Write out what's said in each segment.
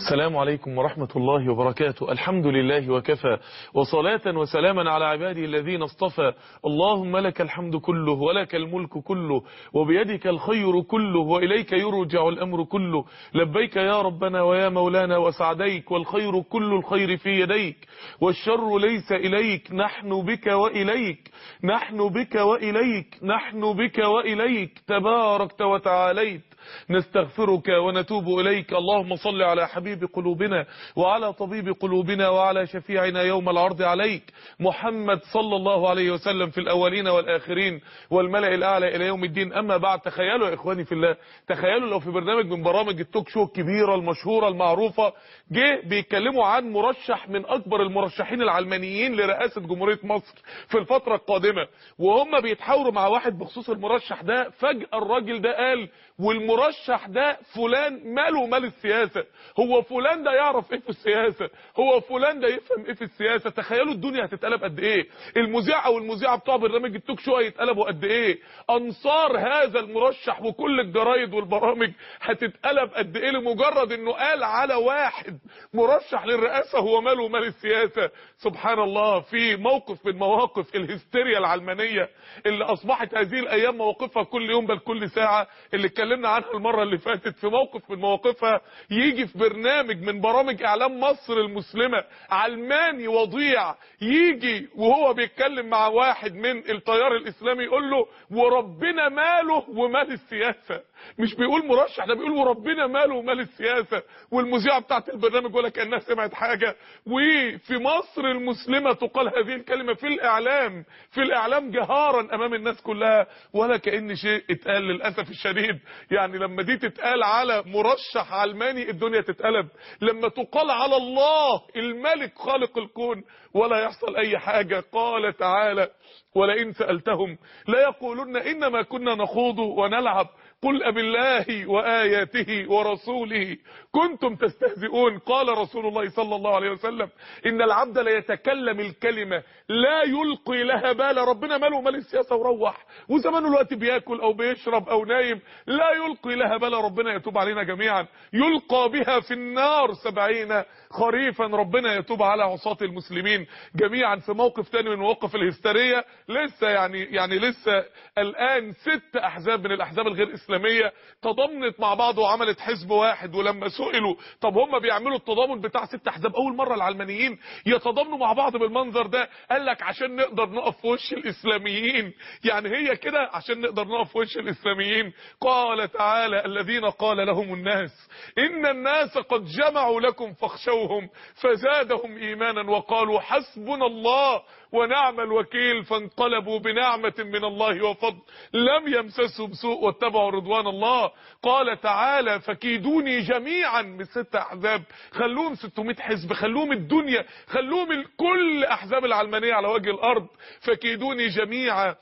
السلام عليكم ورحمة الله وبركاته الحمد لله وكفى وصلاة وسلاما على عباده الذين اصطفى اللهم لك الحمد كله ولك الملك كله وبيدك الخير كله وإليك يرجع الأمر كله لبيك يا ربنا ويا مولانا وسعديك والخير كل الخير في يديك والشر ليس إليك نحن بك وإليك نحن بك وإليك نحن بك وإليك تباركت وتعاليت نستغفرك ونتوب إليك اللهم صل على حبيب قلوبنا وعلى طبيب قلوبنا وعلى شفيعنا يوم العرض عليك محمد صلى الله عليه وسلم في الأولين والآخرين والملأ الأعلى إلى يوم الدين أما بعد تخيلوا يا إخواني في الله تخيلوا لو في برنامج من برامج التوك شو الكبيرة المشهورة المعروفة جه بيتكلموا عن مرشح من أكبر المرشحين العلمانيين لرئاسة جمهورية مصر في الفترة القادمة وهم بيتحاوروا مع واحد بخصوص المرشح ده فجأة الراجل ده قال والمرشح ده فلان ماله مال السياسة هو فلان ده يعرف ايه في السياسة هو فلان ده يفهم ايه في السياسة تخيلوا الدنيا هتتقلب قد ايه المذيع او المذيعة بتوع برنامج التوك شو هيتقلبوا قد ايه انصار هذا المرشح وكل الجرايد والبرامج هتتقلب قد ايه لمجرد انه قال على واحد مرشح للرئاسة هو ماله مال السياسة سبحان الله في موقف من مواقف الهستيريا العلمانية اللي اصبحت هذه الايام مواقفها كل يوم بل كل ساعة اللي اتكلمنا عنها المرة اللي فاتت في موقف من مواقفها يجي في برنامج من برامج اعلام مصر المسلمة علماني وضيع يجي وهو بيتكلم مع واحد من التيار الاسلامي يقول له وربنا ماله ومال السياسة مش بيقول مرشح ده بيقول وربنا ماله ومال السياسة والمذيعة بتاعت البرنامج ولا كأنها سمعت حاجة وفي مصر المسلمة تقال هذه الكلمة في الاعلام في الاعلام جهارا امام الناس كلها ولا كأن شيء اتقال للأسف الشديد يعني لما دي تتقال على مرشح علماني الدنيا تتقلب لما تقال على الله الملك خالق الكون ولا يحصل اي حاجة قال تعالى ولئن سألتهم لا يقولون إنما كنا نخوض ونلعب قل أبالله وآياته ورسوله كنتم تستهزئون قال رسول الله صلى الله عليه وسلم إن العبد لا يتكلم الكلمة لا يلقي لها بال ربنا ماله مال السياسة وروح وزمانه الوقت بياكل أو بيشرب أو نايم لا يلقي لها بال ربنا يتوب علينا جميعا يلقى بها في النار سبعين خريفا ربنا يتوب على عصاة المسلمين جميعا في موقف تاني من مواقف الهستيرية لسه يعني يعني لسه الآن ست أحزاب من الأحزاب الغير إسلامية تضامنت مع بعض وعملت حزب واحد ولما سئلوا طب هم بيعملوا التضامن بتاع ست أحزاب أول مرة العلمانيين يتضامنوا مع بعض بالمنظر ده قال لك عشان نقدر نقف في وش الإسلاميين يعني هي كده عشان نقدر نقف في وش الإسلاميين قال تعالى الذين قال لهم الناس إن الناس قد جمعوا لكم فاخشوهم فزادهم إيمانا وقالوا حسبنا الله ونعم الوكيل فانقلبوا بنعمة من الله وفضل لم يمسسهم سوء واتبعوا رضوان الله قال تعالى فكيدوني جميعا من ست احزاب خلوهم 600 حزب خلوهم الدنيا خلوهم كل احزاب العلمانية على وجه الارض فكيدوني جميعا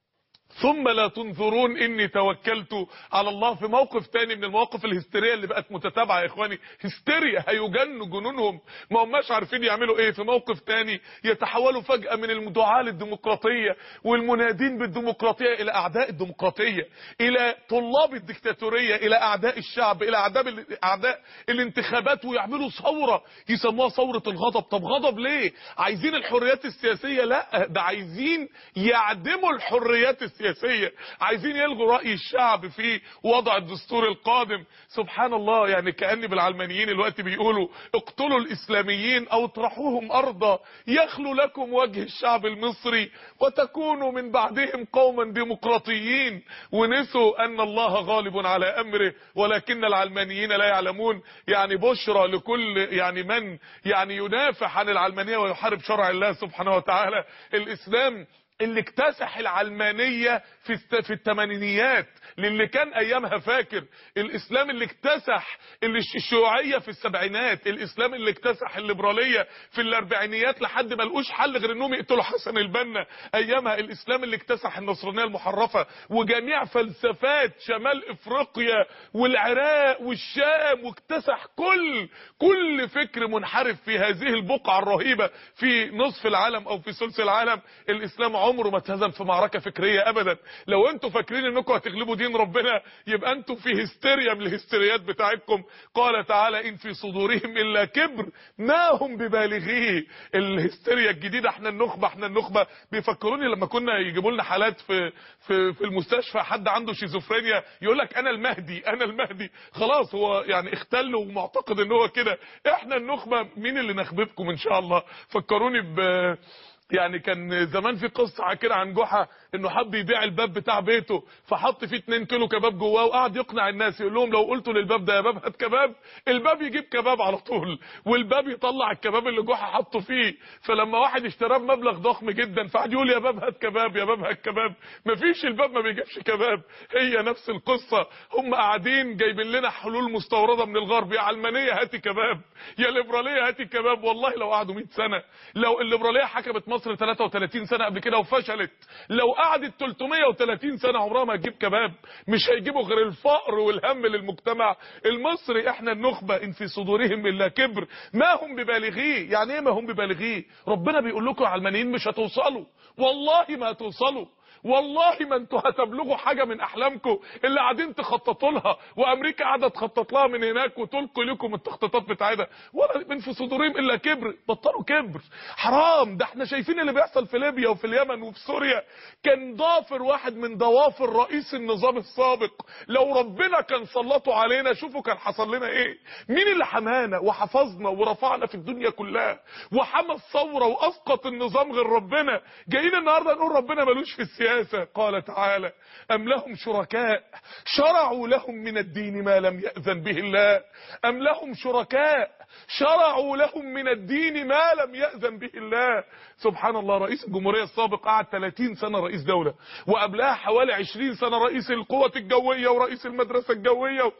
ثم لا تنظرون اني توكلت على الله في موقف تاني من المواقف الهستيريه اللي بقت متتابعه يا اخواني هستيريا هيجنوا جنونهم ما هماش عارفين يعملوا ايه في موقف تاني يتحولوا فجاه من الدعاة للديمقراطيه والمنادين بالديمقراطيه الى اعداء الديمقراطيه الى طلاب الديكتاتوريه الى اعداء الشعب الى اعداء اعداء الانتخابات ويعملوا ثوره يسموها ثوره الغضب طب غضب ليه عايزين الحريات السياسيه لا ده عايزين يعدموا الحريات السياسيه السياسية عايزين يلغوا رأي الشعب في وضع الدستور القادم سبحان الله يعني كأن بالعلمانيين الوقت بيقولوا اقتلوا الإسلاميين أو اطرحوهم أرضا يخلو لكم وجه الشعب المصري وتكونوا من بعدهم قوما ديمقراطيين ونسوا أن الله غالب على أمره ولكن العلمانيين لا يعلمون يعني بشرى لكل يعني من يعني ينافح عن العلمانية ويحارب شرع الله سبحانه وتعالى الإسلام اللي اكتسح العلمانية في في الثمانينيات للي كان ايامها فاكر الاسلام اللي اكتسح اللي الشيوعية في السبعينات الاسلام اللي اكتسح الليبرالية في الاربعينيات لحد ما لقوش حل غير انهم يقتلوا حسن البنا ايامها الاسلام اللي اكتسح النصرانية المحرفة وجميع فلسفات شمال افريقيا والعراق والشام واكتسح كل كل فكر منحرف في هذه البقعة الرهيبة في نصف العالم او في ثلث العالم الاسلام عمره ما اتهزم في معركة فكرية ابدا لو انتوا فاكرين انكم هتغلبوا دين ربنا يبقى انتوا في هستيريا من الهستيريات بتاعتكم قال تعالى ان في صدورهم الا كبر ما هم ببالغيه الهستيريا الجديدة احنا النخبة احنا النخبة بيفكروني لما كنا يجيبوا لنا حالات في في في المستشفى حد عنده شيزوفرينيا يقول لك انا المهدي انا المهدي خلاص هو يعني اختل ومعتقد ان هو كده احنا النخبة مين اللي نخببكم ان شاء الله فكروني ب يعني كان زمان في قصه كده عن جحا انه حب يبيع الباب بتاع بيته فحط فيه 2 كيلو كباب جواه وقعد يقنع الناس يقول لهم لو قلتوا للباب ده يا باب هات كباب الباب يجيب كباب على طول والباب يطلع الكباب اللي جحا حطه فيه فلما واحد اشتراه بمبلغ ضخم جدا فقعد يقول يا باب هات كباب يا باب هات كباب مفيش الباب ما بيجيبش كباب هي نفس القصه هم قاعدين جايبين لنا حلول مستورده من الغرب يا علمانيه هاتي كباب يا ليبراليه هاتي كباب والله لو قعدوا 100 سنه لو الليبراليه حكمت مصر 33 سنه قبل كده وفشلت لو قعدت 330 سنه عمرها ما هتجيب كباب مش هيجيبوا غير الفقر والهم للمجتمع المصري احنا النخبه ان في صدورهم الا كبر ما هم ببالغيه يعني ايه ما هم ببالغيه ربنا بيقول لكم يا علمانيين مش هتوصلوا والله ما هتوصلوا والله ما انتوا هتبلغوا حاجه من احلامكم اللي قاعدين تخططوا لها وامريكا قاعده تخطط لها من هناك وتلقي لكم التخطيطات بتاعتها ولا من في صدورهم الا كبر بطلوا كبر حرام ده احنا شايفين اللي بيحصل في ليبيا وفي اليمن وفي سوريا كان ضافر واحد من ضوافر رئيس النظام السابق لو ربنا كان سلطه علينا شوفوا كان حصل لنا ايه مين اللي حمانا وحفظنا ورفعنا في الدنيا كلها وحمى الثوره واسقط النظام غير ربنا جايين النهارده نقول ربنا ملوش في السياسه السياسة قال تعالى أم لهم شركاء شرعوا لهم من الدين ما لم يأذن به الله أم لهم شركاء شرعوا لهم من الدين ما لم يأذن به الله سبحان الله رئيس الجمهورية السابق قعد 30 سنة رئيس دولة وقبلها حوالي 20 سنة رئيس القوة الجوية ورئيس المدرسة الجوية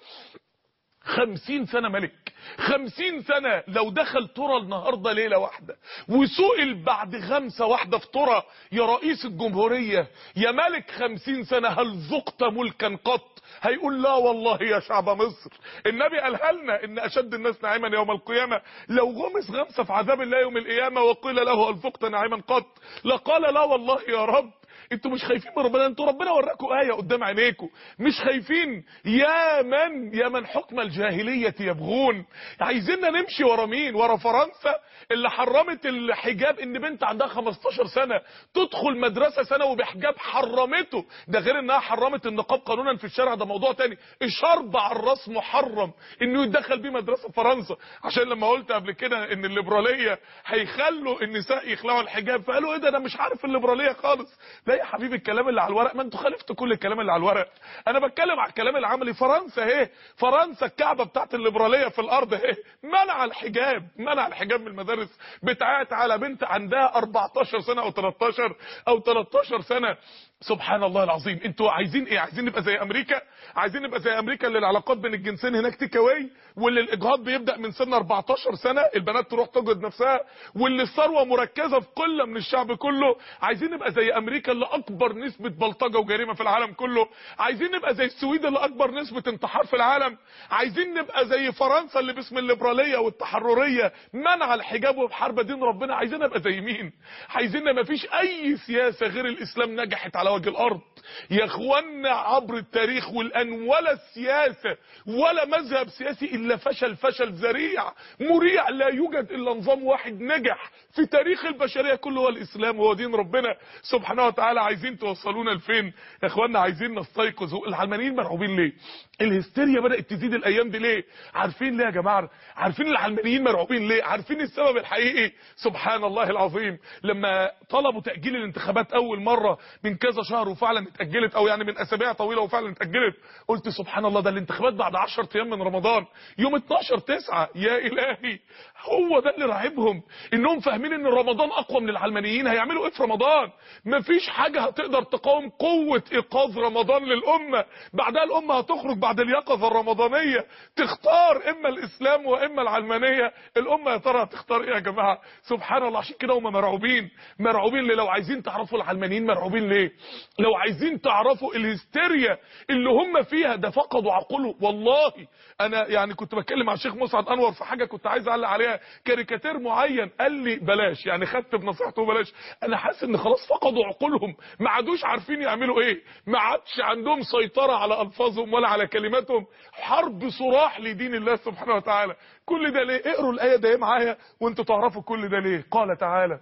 خمسين سنة ملك خمسين سنة لو دخل ترى النهاردة ليلة واحدة وسئل بعد غمسة واحدة في ترى يا رئيس الجمهورية يا ملك خمسين سنة هل ذقت ملكا قط هيقول لا والله يا شعب مصر النبي قالها لنا ان اشد الناس نعيما يوم القيامة لو غمس غمسة في عذاب الله يوم القيامة وقيل له هل ذقت نعيما قط لقال لا والله يا رب انتوا مش خايفين من ربنا انتوا ربنا وراكم آية قدام عينيكم مش خايفين يا من يا من حكم الجاهلية يبغون عايزيننا نمشي ورا مين ورا فرنسا اللي حرمت الحجاب ان بنت عندها 15 سنة تدخل مدرسة ثانوي بحجاب حرمته ده غير انها حرمت النقاب قانونا في الشارع ده موضوع تاني الشرب على الراس محرم انه يتدخل بيه مدرسة فرنسا عشان لما قلت قبل كده ان الليبرالية هيخلوا النساء يخلعوا الحجاب فقالوا ايه ده انا مش عارف الليبرالية خالص لا يا حبيبي الكلام اللي على الورق ما انتوا خالفتوا كل الكلام اللي على الورق انا بتكلم على الكلام العملي فرنسا اهي فرنسا الكعبه بتاعت الليبراليه في الارض اهي منع الحجاب منع الحجاب من المدارس بتاعت على بنت عندها 14 سنه او 13 او 13 سنه سبحان الله العظيم انتوا عايزين ايه عايزين نبقى زي امريكا عايزين نبقى زي امريكا اللي العلاقات بين الجنسين هناك تكاوي واللي الاجهاض بيبدا من سن 14 سنه البنات تروح تجهض نفسها واللي الثروه مركزه في قله من الشعب كله عايزين نبقى زي امريكا اللي اكبر نسبه بلطجه وجريمه في العالم كله عايزين نبقى زي السويد اللي اكبر نسبه انتحار في العالم عايزين نبقى زي فرنسا اللي باسم الليبراليه والتحرريه منع الحجاب وبحرب دين ربنا عايزين نبقى زي مين عايزين ما فيش اي سياسه غير الاسلام نجحت على وجه الارض يا اخوانا عبر التاريخ والان ولا السياسه ولا مذهب سياسي الا فشل فشل ذريع مريع لا يوجد الا نظام واحد نجح في تاريخ البشريه كله هو الاسلام وهو دين ربنا سبحانه وتعالى عايزين توصلونا لفين يا اخوانا عايزين نستيقظ العلمانيين مرعوبين ليه الهستيريا بدات تزيد الايام دي ليه عارفين ليه يا جماعه عارفين العلمانيين مرعوبين ليه عارفين السبب الحقيقي سبحان الله العظيم لما طلبوا تاجيل الانتخابات اول مره من كذا شهر وفعلا اتاجلت او يعني من اسابيع طويله وفعلا اتاجلت قلت سبحان الله ده الانتخابات بعد 10 ايام من رمضان يوم 12 9 يا الهي هو ده اللي راعبهم انهم فاهمين ان رمضان اقوى من العلمانيين هيعملوا ايه في رمضان مفيش حاجه هتقدر تقاوم قوه ايقاظ رمضان للامه بعدها الامه هتخرج بعد اليقظه الرمضانيه تختار اما الاسلام واما العلمانيه الامه يا ترى هتختار ايه يا جماعه سبحان الله عشان كده هم مرعوبين مرعوبين ليه لو عايزين تعرفوا العلمانيين مرعوبين ليه لو عايزين تعرفوا الهستيريا اللي هم فيها ده فقدوا عقولهم والله انا يعني كنت بتكلم مع الشيخ مسعد انور في حاجه كنت عايز اعلق عليها كاريكاتير معين قال لي بلاش يعني خدت بنصيحته بلاش انا حاسس ان خلاص فقدوا عقولهم ما عادوش عارفين يعملوا ايه ما عادش عندهم سيطره على الفاظهم ولا على كلماتهم حرب صراح لدين الله سبحانه وتعالى كل ده ليه اقروا الايه ده معايا وانتوا تعرفوا كل ده ليه قال تعالى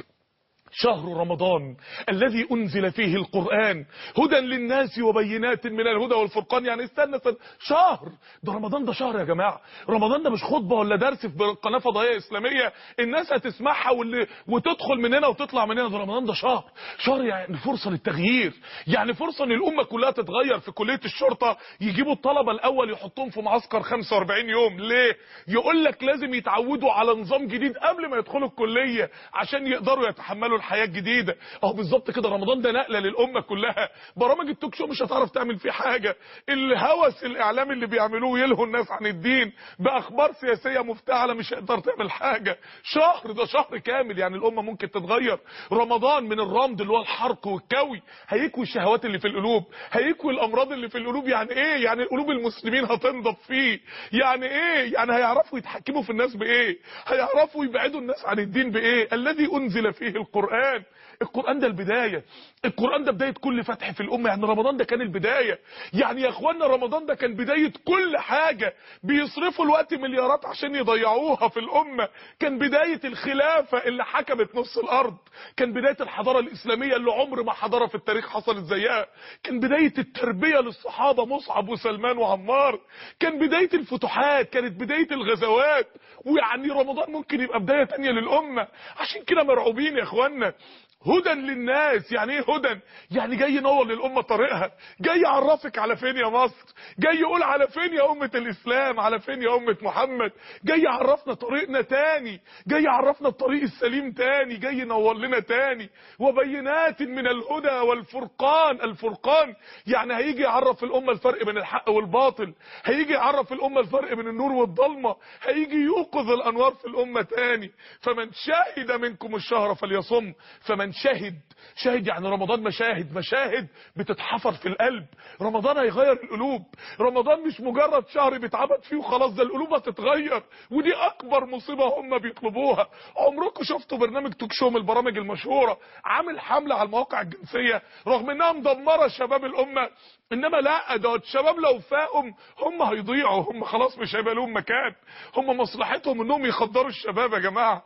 شهر رمضان الذي أنزل فيه القرآن هدى للناس وبينات من الهدى والفرقان يعني استنى استنى شهر ده رمضان ده شهر يا جماعة رمضان ده مش خطبة ولا درس في قناة فضائية إسلامية الناس هتسمعها واللي وتدخل من هنا وتطلع من هنا ده رمضان ده شهر شهر يعني فرصة للتغيير يعني فرصة ان الأمة كلها تتغير في كلية الشرطة يجيبوا الطلبة الأول يحطوهم في معسكر 45 يوم ليه يقول لك لازم يتعودوا على نظام جديد قبل ما يدخلوا الكلية عشان يقدروا يتحملوا الحياه الجديده اهو بالظبط كده رمضان ده نقله للامه كلها برامج التوك شو مش هتعرف تعمل فيه حاجه الهوس الاعلامي اللي بيعملوه يلهوا الناس عن الدين باخبار سياسيه مفتعله مش هيقدر تعمل حاجه شهر ده شهر كامل يعني الامه ممكن تتغير رمضان من الرمد اللي هو الحرق والكوي هيكوي الشهوات اللي في القلوب هيكوي الامراض اللي في القلوب يعني ايه يعني قلوب المسلمين هتنضف فيه يعني ايه يعني هيعرفوا يتحكموا في الناس بايه هيعرفوا يبعدوا الناس عن الدين بايه الذي انزل فيه القران القرآن القرآن ده البداية القرآن ده بداية كل فتح في الأمة يعني رمضان ده كان البداية يعني يا اخوانا رمضان ده كان بداية كل حاجة بيصرفوا الوقت مليارات عشان يضيعوها في الأمة كان بداية الخلافة اللي حكمت نص الأرض كان بداية الحضارة الإسلامية اللي عمر ما حضارة في التاريخ حصلت زيها كان بداية التربية للصحابة مصعب وسلمان وعمار كان بداية الفتوحات كانت بداية الغزوات ويعني رمضان ممكن يبقى بداية تانية للأمة عشان كده مرعوبين يا اخوانا هدى للناس يعني ايه هدى يعني جاي ينور للامه طريقها جاي يعرفك على فين يا مصر جاي يقول على فين يا امه الاسلام على فين يا امه محمد جاي يعرفنا طريقنا تاني جاي يعرفنا الطريق السليم تاني جاي ينور لنا تاني وبينات من الهدى والفرقان الفرقان يعني هيجي يعرف الامه الفرق بين الحق والباطل هيجي يعرف الامه الفرق بين النور والضلمه هيجي يوقظ الانوار في الامه تاني فمن شهد منكم الشهر فليصم فمن شهد شاهد يعني رمضان مشاهد مشاهد بتتحفر في القلب رمضان هيغير القلوب رمضان مش مجرد شهر بيتعبد فيه وخلاص ده القلوب هتتغير ودي اكبر مصيبه هم بيطلبوها عمركم شفتوا برنامج توك شو من البرامج المشهوره عامل حمله على المواقع الجنسيه رغم انها مدمره شباب الامه انما لا ده الشباب لو فاقهم هم هيضيعوا هم خلاص مش هيبقى لهم مكان هم مصلحتهم انهم يخدروا الشباب يا جماعه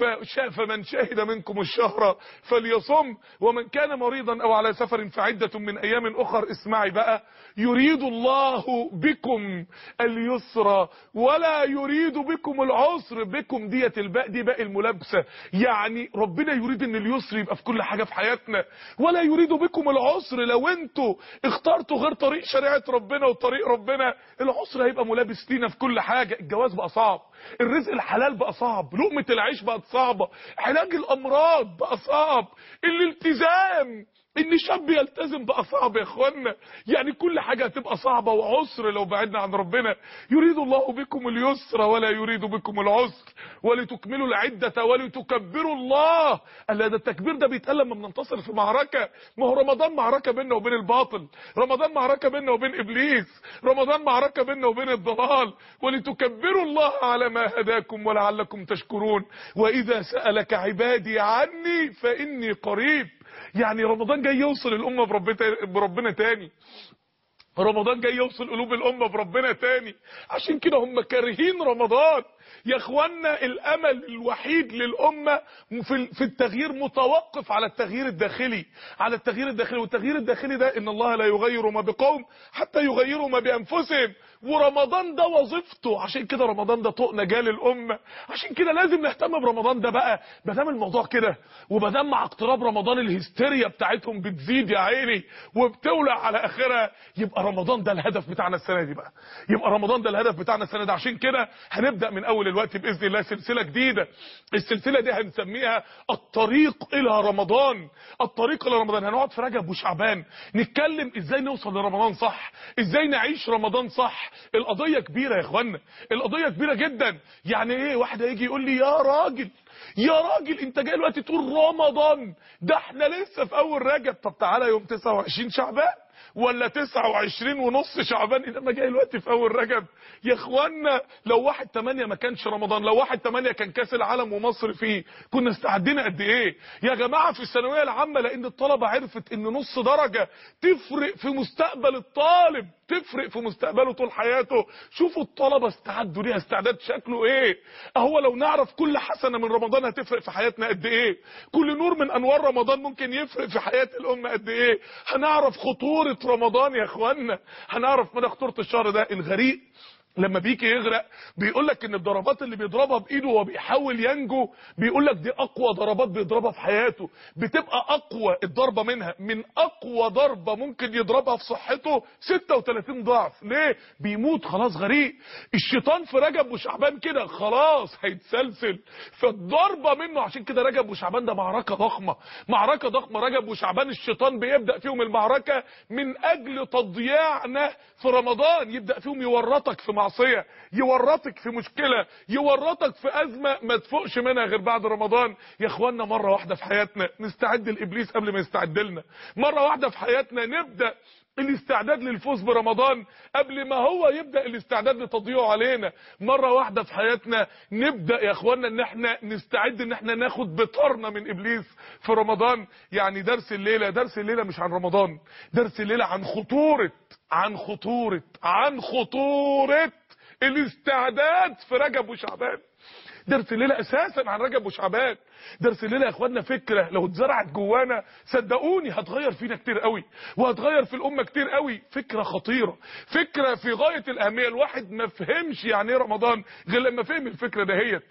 فمن شهد منكم الشهر فليصم ومن كان مريضا او على سفر فعده من ايام اخر اسمعي بقى يريد الله بكم اليسر ولا يريد بكم العسر بكم ديت الباء دي باء الملابسه يعني ربنا يريد ان اليسر يبقى في كل حاجه في حياتنا ولا يريد بكم العسر لو انتوا اخترتوا غير طريق شريعه ربنا وطريق ربنا العسر هيبقى ملابس لينا في كل حاجه الجواز بقى صعب الرزق الحلال بقى صعب لقمه العيش بقت صعبه علاج الامراض بقى صعب الالتزام ان شاب يلتزم بقى صعب يا اخوانا يعني كل حاجه هتبقى صعبه وعسر لو بعدنا عن ربنا يريد الله بكم اليسر ولا يريد بكم العسر ولتكملوا العده ولتكبروا الله الا ده التكبير ده بيتقال لما بننتصر في معركه ما هو رمضان معركه بيننا وبين الباطل رمضان معركه بيننا وبين ابليس رمضان معركه بيننا وبين الضلال ولتكبروا الله على ما هداكم ولعلكم تشكرون واذا سالك عبادي عني فاني قريب يعني رمضان جاي يوصل الامه بربنا تاني رمضان جاي يوصل قلوب الامه بربنا تاني عشان كده هم كارهين رمضان يا اخوانا الامل الوحيد للامه في في التغيير متوقف على التغيير الداخلي على التغيير الداخلي والتغيير الداخلي ده ان الله لا يغير ما بقوم حتى يغيروا ما بانفسهم ورمضان ده وظيفته عشان كده رمضان ده طوق نجاه للامه عشان كده لازم نهتم برمضان ده بقى ما دام الموضوع كده وما دام مع اقتراب رمضان الهستيريا بتاعتهم بتزيد يا عيني وبتولع على اخرها يبقى رمضان ده الهدف بتاعنا السنه دي بقى يبقى رمضان ده الهدف بتاعنا السنه دي عشان كده هنبدا من اول اول الوقت باذن الله سلسله جديده السلسله دي هنسميها الطريق الى رمضان الطريق الى رمضان هنقعد في رجب وشعبان نتكلم ازاي نوصل لرمضان صح ازاي نعيش رمضان صح القضيه كبيره يا اخوانا القضيه كبيره جدا يعني ايه واحد هيجي يقول لي يا راجل يا راجل انت جاي دلوقتي تقول رمضان ده احنا لسه في اول رجب طب تعالى يوم 29 شعبان ولا 29 ونص شعبان انما جاي الوقت في اول رجب يا اخوانا لو واحد 8 ما كانش رمضان لو واحد 8 كان كاس العالم ومصر فيه كنا استعدينا قد ايه يا جماعه في الثانويه العامه لان الطلبه عرفت ان نص درجه تفرق في مستقبل الطالب تفرق في مستقبله طول حياته شوفوا الطلبه استعدوا ليها استعداد شكله ايه اهو لو نعرف كل حسنه من رمضان هتفرق في حياتنا قد ايه كل نور من انوار رمضان ممكن يفرق في حياه الامه قد ايه هنعرف خطوره رمضان يا اخوانا هنعرف مدى خطوره الشهر ده الغريق لما بيجي يغرق بيقول لك ان الضربات اللي بيضربها بايده وهو بيحاول ينجو بيقول لك دي اقوى ضربات بيضربها في حياته بتبقى اقوى الضربه منها من اقوى ضربه ممكن يضربها في صحته 36 ضعف ليه بيموت خلاص غريق الشيطان في رجب وشعبان كده خلاص هيتسلسل فالضربه منه عشان كده رجب وشعبان ده معركه ضخمه معركه ضخمه رجب وشعبان الشيطان بيبدا فيهم المعركه من اجل تضييعنا في رمضان يبدا فيهم يورطك في معصيه يورطك في مشكله يورطك في ازمه ما تفوقش منها غير بعد رمضان يا اخوانا مره واحده في حياتنا نستعد لابليس قبل ما يستعد لنا مره واحده في حياتنا نبدا الاستعداد للفوز برمضان قبل ما هو يبدا الاستعداد لتضييعه علينا مره واحده في حياتنا نبدا يا اخوانا ان احنا نستعد ان احنا ناخد بطارنا من ابليس في رمضان يعني درس الليله درس الليله مش عن رمضان درس الليله عن خطوره عن خطوره عن خطوره الاستعداد في رجب وشعبان درس الليله اساسا عن رجب وشعبان درس الليله يا اخوانا فكره لو اتزرعت جوانا صدقوني هتغير فينا كتير قوي وهتغير في الامه كتير قوي فكره خطيره فكره في غايه الاهميه الواحد ما فهمش يعني ايه رمضان غير لما فهم الفكره دهيت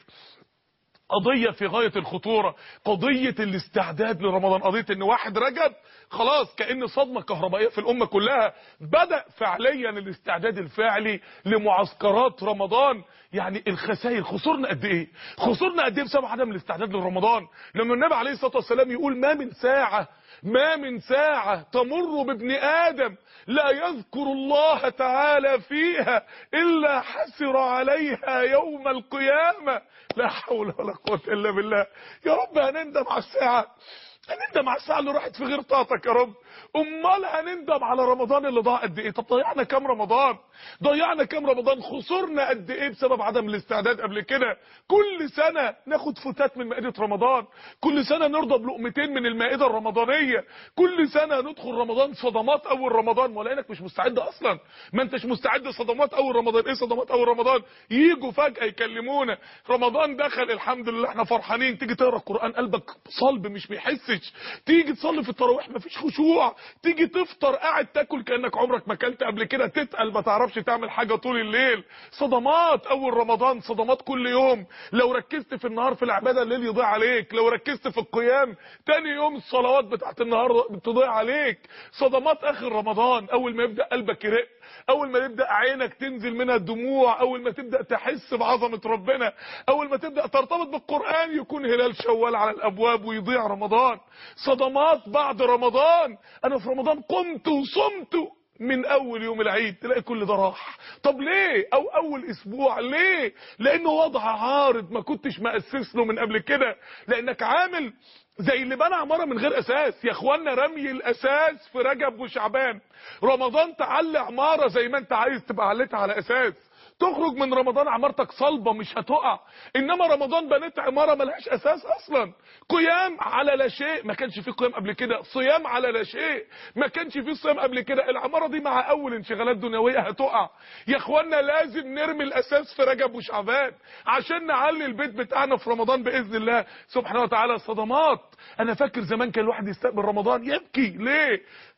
قضية في غاية الخطورة قضية الاستعداد لرمضان قضية ان واحد رجب خلاص كأن صدمة كهربائية في الامة كلها بدأ فعليا الاستعداد الفعلي لمعسكرات رمضان يعني الخسائر خسرنا قد ايه خسرنا قد ايه بسبب عدم الاستعداد لرمضان لما النبي عليه الصلاة والسلام يقول ما من ساعة ما من ساعة تمر بابن آدم لا يذكر الله تعالى فيها إلا حسر عليها يوم القيامة لا حول ولا قوة إلا بالله يا رب هنندم على الساعة هنندم على الساعة اللي راحت في غير طاقتك يا رب امال هنندم على رمضان اللي ضاع قد ايه طب ضيعنا كام رمضان ضيعنا كام رمضان خسرنا قد ايه بسبب عدم الاستعداد قبل كده كل سنة ناخد فتات من مائدة رمضان كل سنة نرضى بلقمتين من المائدة الرمضانية كل سنة ندخل رمضان صدمات اول رمضان ولانك مش مستعد اصلا ما انتش مستعد صدمات اول رمضان ايه صدمات اول رمضان يجوا فجأة يكلمونا رمضان دخل الحمد لله احنا فرحانين تيجي تقرا القرآن قلبك صلب مش بيحسش تيجي تصلي في التراويح مفيش خشوع تيجي تفطر قاعد تاكل كانك عمرك ما اكلت قبل كده تتقل ما تعرفش تعمل حاجه طول الليل صدمات اول رمضان صدمات كل يوم لو ركزت في النهار في العباده الليل يضيع عليك لو ركزت في القيام تاني يوم الصلوات بتاعت النهار بتضيع عليك صدمات اخر رمضان اول ما يبدا قلبك يرق اول ما يبدا عينك تنزل منها الدموع اول ما تبدا تحس بعظمه ربنا اول ما تبدا ترتبط بالقران يكون هلال شوال على الابواب ويضيع رمضان صدمات بعد رمضان انا في رمضان قمت وصمت من اول يوم العيد تلاقي كل ده راح طب ليه او اول اسبوع ليه لانه وضع عارض ما كنتش مأسس له من قبل كده لانك عامل زي اللي بنى عماره من غير اساس يا اخوانا رمي الاساس في رجب وشعبان رمضان تعلي عماره زي ما انت عايز تبقى عليتها على اساس تخرج من رمضان عمارتك صلبة مش هتقع انما رمضان بنيت عمارة ملهاش اساس اصلا قيام على لا شيء ما كانش فيه قيام قبل كده صيام على لا شيء ما كانش فيه صيام قبل كده العمارة دي مع اول انشغالات دنيوية هتقع يا اخوانا لازم نرمي الاساس في رجب وشعبان عشان نعلي البيت بتاعنا في رمضان باذن الله سبحانه وتعالى صدمات انا فاكر زمان كان الواحد يستقبل رمضان يبكي ليه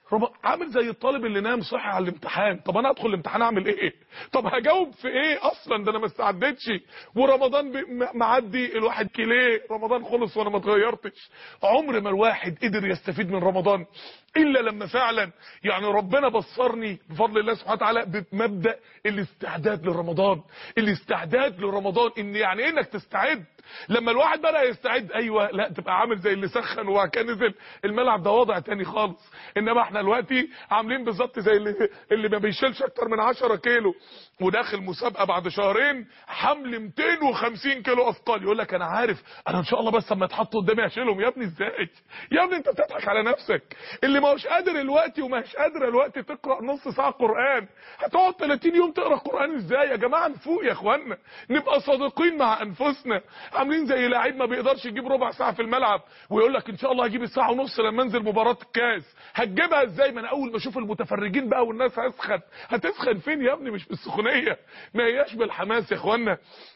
رب... عامل زي الطالب اللي نام صحي على الامتحان طب انا ادخل الامتحان اعمل ايه طب هجاوب في ايه اصلا ده انا ما استعدتش ورمضان ب... م- معدي الواحد كيليه رمضان خلص وانا ما اتغيرتش عمر ما الواحد قدر يستفيد من رمضان الا لما فعلا يعني ربنا بصرني بفضل الله سبحانه وتعالى بمبدا الاستعداد لرمضان الاستعداد لرمضان ان يعني ايه انك تستعد لما الواحد بدا يستعد ايوه لا تبقى عامل زي اللي سخن وبعد كده نزل الملعب ده وضع تاني خالص انما احنا دلوقتي عاملين بالظبط زي اللي اللي ما بيشيلش اكتر من 10 كيلو وداخل مسابقه بعد شهرين حمل 250 كيلو اثقال يقول لك انا عارف انا ان شاء الله بس اما يتحط قدامي هشيلهم يا ابني ازاي يا ابني انت بتضحك على نفسك اللي ما هوش قادر الوقت وما هوش قادر الوقت تقرا نص ساعه قران هتقعد 30 يوم تقرا قران ازاي يا جماعه نفوق يا اخوانا نبقى صادقين مع انفسنا عاملين زي لاعب ما بيقدرش يجيب ربع ساعه في الملعب ويقول لك ان شاء الله هجيب الساعه ونص لما انزل مباراه الكاس هتجيبها ازاي ما انا اول ما اشوف المتفرجين بقى والناس هسخن هتسخن فين يا ابني مش بالسخونيه ما هياش بالحماس يا اخوانا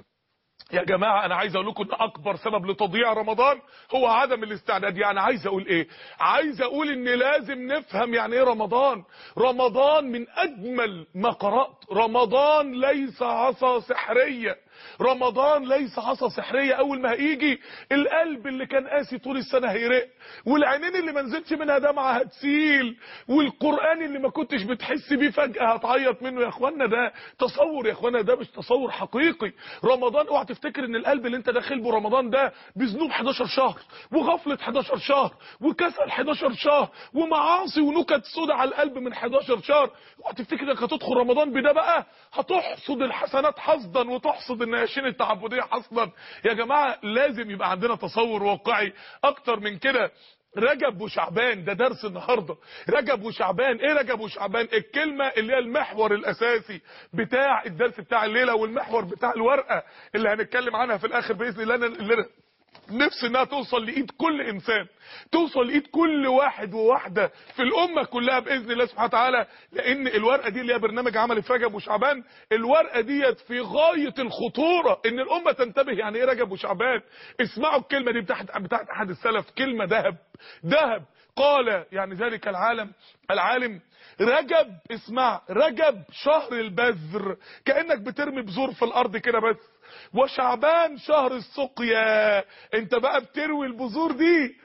يا جماعة أنا عايز أقول لكم إن أكبر سبب لتضييع رمضان هو عدم الاستعداد يعني عايز أقول إيه عايز أقول إن لازم نفهم يعني إيه رمضان رمضان من أجمل ما قرأت رمضان ليس عصا سحرية رمضان ليس عصا سحرية أول ما هيجي القلب اللي كان قاسي طول السنة هيرق والعينين اللي ما نزلش منها دمعة هتسيل والقرآن اللي ما كنتش بتحس بيه فجأة هتعيط منه يا اخوانا ده تصور يا اخوانا ده مش تصور حقيقي رمضان اوعى تفتكر ان القلب اللي انت داخل به رمضان ده بذنوب 11 شهر وغفلة 11 شهر وكسل 11 شهر ومعاصي ونكت سودة على القلب من 11 شهر اوعى تفتكر انك هتدخل رمضان بده بقى هتحصد الحسنات حصدا وتحصد النياشين التعبدية حصدا يا جماعة لازم يبقى عندنا تصور واقعي اكتر من كده رجب وشعبان ده درس النهاردة رجب وشعبان ايه رجب وشعبان الكلمة اللي هي المحور الاساسي بتاع الدرس بتاع الليلة والمحور بتاع الورقة اللي هنتكلم عنها في الاخر باذن الله اللي نفسي انها توصل لايد كل انسان توصل لايد كل واحد وواحده في الامه كلها باذن الله سبحانه وتعالى لان الورقه دي اللي هي برنامج عملي في رجب وشعبان الورقه ديت في غايه الخطوره ان الامه تنتبه يعني ايه رجب وشعبان اسمعوا الكلمه دي بتاعت بتاعت احد السلف كلمه ذهب ذهب قال يعني ذلك العالم العالم رجب اسمع رجب شهر البذر كانك بترمي بذور في الارض كده بس وشعبان شهر السقيا انت بقى بتروي البذور دي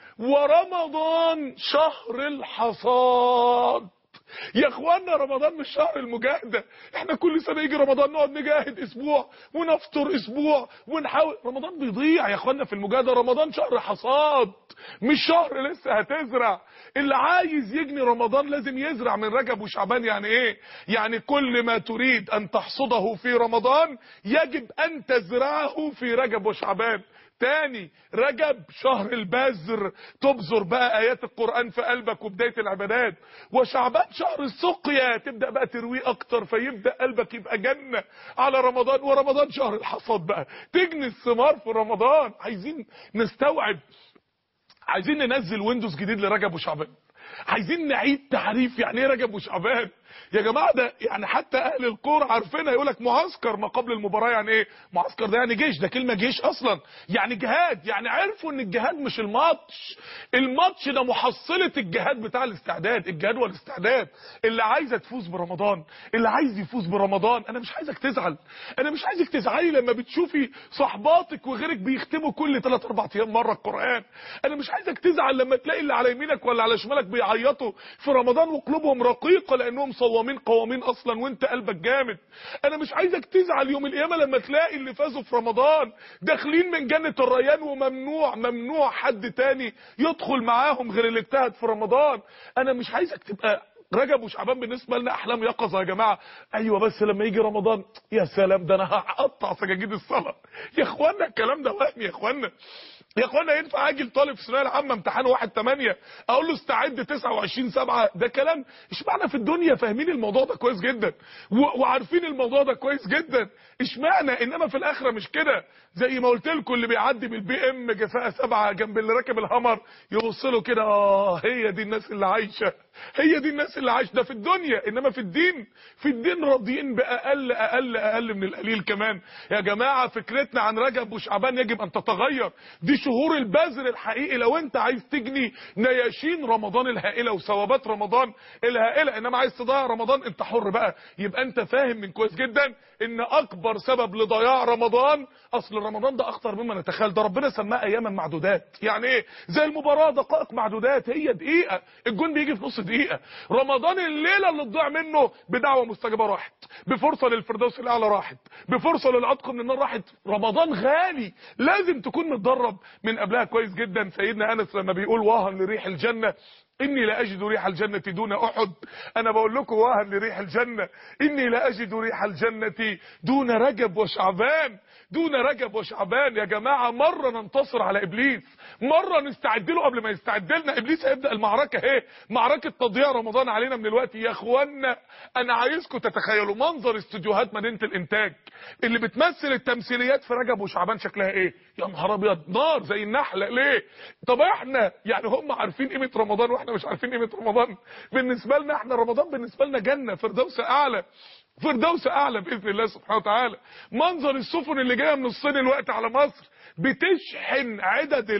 ورمضان شهر الحصاد يا اخوانا رمضان مش شهر المجاهدة احنا كل سنة يجي رمضان نقعد نجاهد اسبوع ونفطر اسبوع ونحاول رمضان بيضيع يا اخوانا في المجاهدة رمضان شهر حصاد مش شهر لسه هتزرع اللي عايز يجني رمضان لازم يزرع من رجب وشعبان يعني ايه يعني كل ما تريد ان تحصده في رمضان يجب ان تزرعه في رجب وشعبان تاني رجب شهر البذر تبذر بقى ايات القرآن في قلبك وبداية العبادات وشعبان شهر السقيا تبدأ بقى ترويه اكتر فيبدأ قلبك يبقى جنة على رمضان ورمضان شهر الحصاد بقى تجني الثمار في رمضان عايزين نستوعب عايزين ننزل ويندوز جديد لرجب وشعبان عايزين نعيد تعريف يعني ايه رجب وشعبان يا جماعه ده يعني حتى اهل الكوره عارفينها يقول لك معسكر ما قبل المباراه يعني ايه معسكر ده يعني جيش ده كلمه جيش اصلا يعني جهاد يعني عرفوا ان الجهاد مش الماتش الماتش ده محصله الجهاد بتاع الاستعداد الجهاد والاستعداد اللي عايزه تفوز برمضان اللي عايز يفوز برمضان انا مش عايزك تزعل انا مش عايزك تزعلي لما بتشوفي صحباتك وغيرك بيختموا كل 3 4 ايام مره القران انا مش عايزك تزعل لما تلاقي اللي على يمينك ولا على شمالك بيعيطوا في رمضان وقلوبهم رقيقه لانهم صوامين قوامين اصلا وانت قلبك جامد انا مش عايزك تزعل يوم القيامه لما تلاقي اللي فازوا في رمضان داخلين من جنه الريان وممنوع ممنوع حد تاني يدخل معاهم غير اللي اجتهد في رمضان انا مش عايزك تبقى رجب وشعبان بالنسبه لنا احلام يقظه يا جماعه ايوه بس لما يجي رمضان يا سلام ده انا هقطع سجاجيد الصلاه يا اخوانا الكلام ده وهم يا اخوانا يا اخوانا ينفع اجي لطالب في الثانويه العامه امتحانه 1 8 اقول له استعد 29 7 ده كلام اشمعنى في الدنيا فاهمين الموضوع ده كويس جدا و- وعارفين الموضوع ده كويس جدا اشمعنى انما في الاخره مش كده زي ما قلت لكم اللي بيعدي بالبي ام جفاءه سبعه جنب اللي راكب الهمر يبص له كده اه هي دي الناس اللي عايشه هي دي الناس اللي عايش ده في الدنيا انما في الدين في الدين راضيين باقل اقل اقل من القليل كمان يا جماعه فكرتنا عن رجب وشعبان يجب ان تتغير دي شهور البذر الحقيقي لو انت عايز تجني نياشين رمضان الهائله وثوابات رمضان الهائله انما عايز تضيع رمضان انت حر بقى يبقى انت فاهم من كويس جدا ان اكبر سبب لضياع رمضان اصل رمضان ده اخطر مما نتخيل ده ربنا سماه اياما معدودات يعني ايه زي المباراه دقائق معدودات هي دقيقه الجون بيجي في نص دقيقه رمضان الليله اللي تضيع منه بدعوه مستجابه راحت بفرصه للفردوس الاعلى راحت بفرصه للعتق من النار راحت رمضان غالي لازم تكون متدرب من قبلها كويس جدا سيدنا انس لما بيقول واها لريح الجنه إني لا أجد ريح الجنة دون أحد أنا بقول لكم واها لريح الجنة إني لا أجد ريح الجنة دون رجب وشعبان دون رجب وشعبان يا جماعة مرة ننتصر على إبليس مرة نستعد له قبل ما يستعد لنا إبليس هيبدأ المعركة اهي معركة تضييع رمضان علينا من الوقت يا إخوانا أنا عايزكم تتخيلوا منظر استوديوهات مدينة الإنتاج اللي بتمثل التمثيليات في رجب وشعبان شكلها إيه يا نهار أبيض نار زي النحلة ليه طب إحنا يعني هم عارفين قيمة رمضان وإحنا مش عارفين قيمة رمضان بالنسبة لنا إحنا رمضان بالنسبة لنا جنة فردوس أعلى فردوس اعلى باذن الله سبحانه وتعالى منظر السفن اللي جايه من الصين الوقت على مصر بتشحن عدد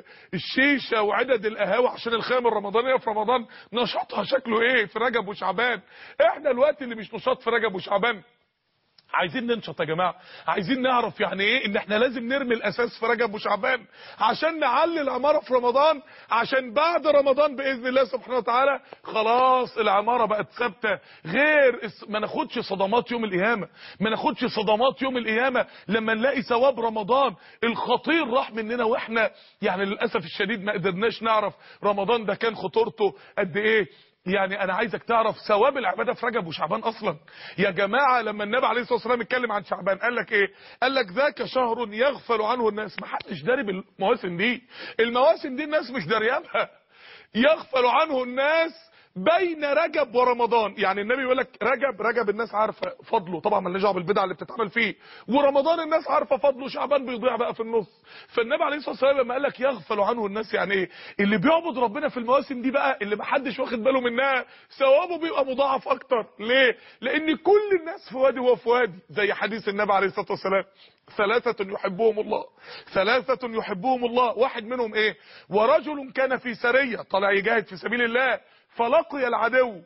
الشيشه وعدد القهاوي عشان الخيام الرمضانيه في رمضان نشاطها شكله ايه في رجب وشعبان احنا الوقت اللي مش نشاط في رجب وشعبان عايزين ننشط يا جماعه عايزين نعرف يعني ايه ان احنا لازم نرمي الاساس في رجب وشعبان عشان نعلي العماره في رمضان عشان بعد رمضان باذن الله سبحانه وتعالى خلاص العماره بقت ثابته غير ما ناخدش صدمات يوم القيامه ما ناخدش صدمات يوم القيامه لما نلاقي ثواب رمضان الخطير راح مننا واحنا يعني للاسف الشديد ما قدرناش نعرف رمضان ده كان خطورته قد ايه يعني انا عايزك تعرف ثواب العباده في رجب وشعبان اصلا يا جماعه لما النبي عليه الصلاه والسلام اتكلم عن شعبان قال لك ايه قال لك ذاك شهر يغفل عنه الناس ما حدش داري بالمواسم دي المواسم دي الناس مش داريانها يغفل عنه الناس بين رجب ورمضان يعني النبي يقول لك رجب رجب الناس عارفه فضله طبعا مالناش دعوه بالبدع اللي بتتعمل فيه ورمضان الناس عارفه فضله شعبان بيضيع بقى في النص فالنبي عليه الصلاه والسلام لما قال لك يغفل عنه الناس يعني ايه اللي بيعبد ربنا في المواسم دي بقى اللي محدش واخد باله منها ثوابه بيبقى مضاعف اكتر ليه لان كل الناس في وادي وهو في وادي زي حديث النبي عليه الصلاه والسلام ثلاثة يحبهم الله ثلاثة يحبهم الله واحد منهم ايه ورجل كان في سرية طلع يجاهد في سبيل الله فلقي العدو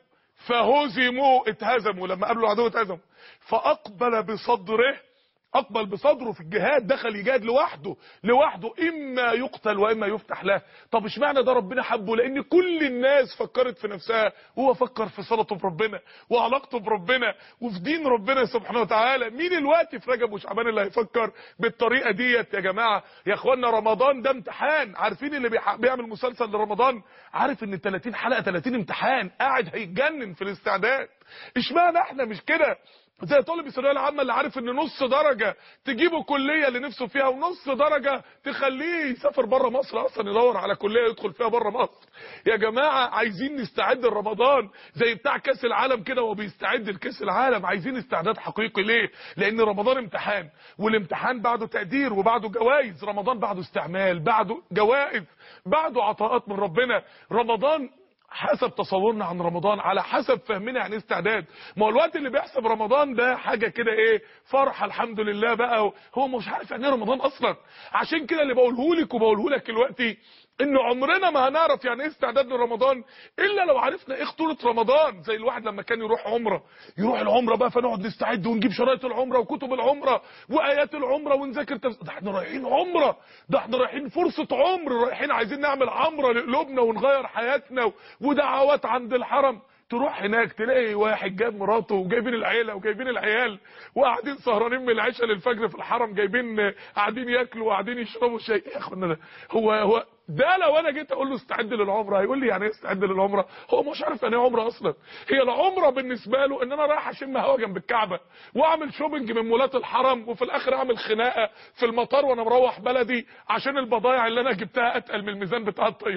فهزموا اتهزموا لما قابلوا العدو اتهزموا فاقبل بصدره اقبل بصدره في الجهاد دخل يجاهد لوحده لوحده اما يقتل واما يفتح له طب اشمعنى ده ربنا حبه لان كل الناس فكرت في نفسها وهو فكر في صلته بربنا وعلاقته بربنا وفي دين ربنا سبحانه وتعالى مين الوقت في رجب وشعبان اللي هيفكر بالطريقه ديت يا جماعه يا اخوانا رمضان ده امتحان عارفين اللي بيح- بيعمل مسلسل لرمضان عارف ان 30 حلقه 30 امتحان قاعد هيتجنن في الاستعداد اشمعنى احنا مش كده زي طالب الثانويه العامه اللي عارف ان نص درجه تجيبه كليه اللي نفسه فيها ونص درجه تخليه يسافر بره مصر اصلا يدور على كليه يدخل فيها بره مصر يا جماعه عايزين نستعد لرمضان زي بتاع كاس العالم كده وهو بيستعد لكاس العالم عايزين استعداد حقيقي ليه لان رمضان امتحان والامتحان بعده تقدير وبعده جوائز رمضان بعده استعمال بعده جوائز بعده عطاءات من ربنا رمضان حسب تصورنا عن رمضان على حسب فهمنا يعني إيه استعداد ما هو الوقت اللي بيحسب رمضان ده حاجه كده ايه فرحه الحمد لله بقى هو مش عارف يعني ايه رمضان اصلا عشان كده اللي بقوله لك وبقوله لك دلوقتي ان عمرنا ما هنعرف يعني ايه استعداد لرمضان الا لو عرفنا ايه خطوره رمضان زي الواحد لما كان يروح عمره يروح العمره بقى فنقعد نستعد ونجيب شرايط العمره وكتب العمره وايات العمره ونذاكر تفس... ده احنا رايحين عمره ده احنا رايحين فرصه عمر رايحين عايزين نعمل عمره لقلوبنا ونغير حياتنا و... ودعوات عند الحرم تروح هناك تلاقي واحد جاب مراته وجايبين العيله وجايبين العيال وقاعدين سهرانين من العشاء للفجر في الحرم جايبين قاعدين ياكلوا وقاعدين يشربوا شاي يا اخوانا ده هو هو ده لو انا جيت اقول له استعد للعمره هيقول لي يعني ايه استعد للعمره هو مش عارف يعني ايه عمره اصلا هي العمره بالنسبه له ان انا رايح اشم هوا جنب الكعبه واعمل شوبنج من مولات الحرم وفي الاخر اعمل خناقه في المطار وانا مروح بلدي عشان البضايع اللي انا جبتها اتقل من الميزان بتاع الطياره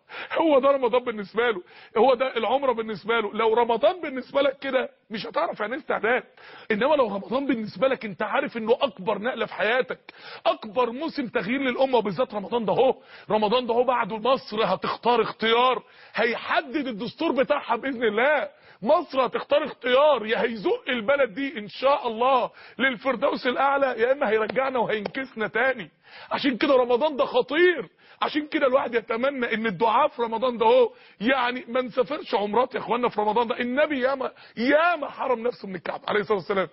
هو ده رمضان بالنسبه له هو ده العمره بالنسبه له لو رمضان بالنسبه لك كده مش هتعرف يعني استعداد انما لو رمضان بالنسبه لك انت عارف انه اكبر نقله في حياتك اكبر موسم تغيير للامه وبالذات رمضان ده اهو رمضان ده اهو بعده مصر هتختار اختيار هيحدد الدستور بتاعها باذن الله مصر هتختار اختيار يا هيزق البلد دي ان شاء الله للفردوس الاعلى يا اما هيرجعنا وهينكسنا تاني عشان كده رمضان ده خطير عشان كده الواحد يتمنى ان الدعاء في رمضان ده هو يعني ما نسافرش عمرات يا اخوانا في رمضان ده النبي ياما ياما حرم نفسه من الكعبه عليه الصلاه والسلام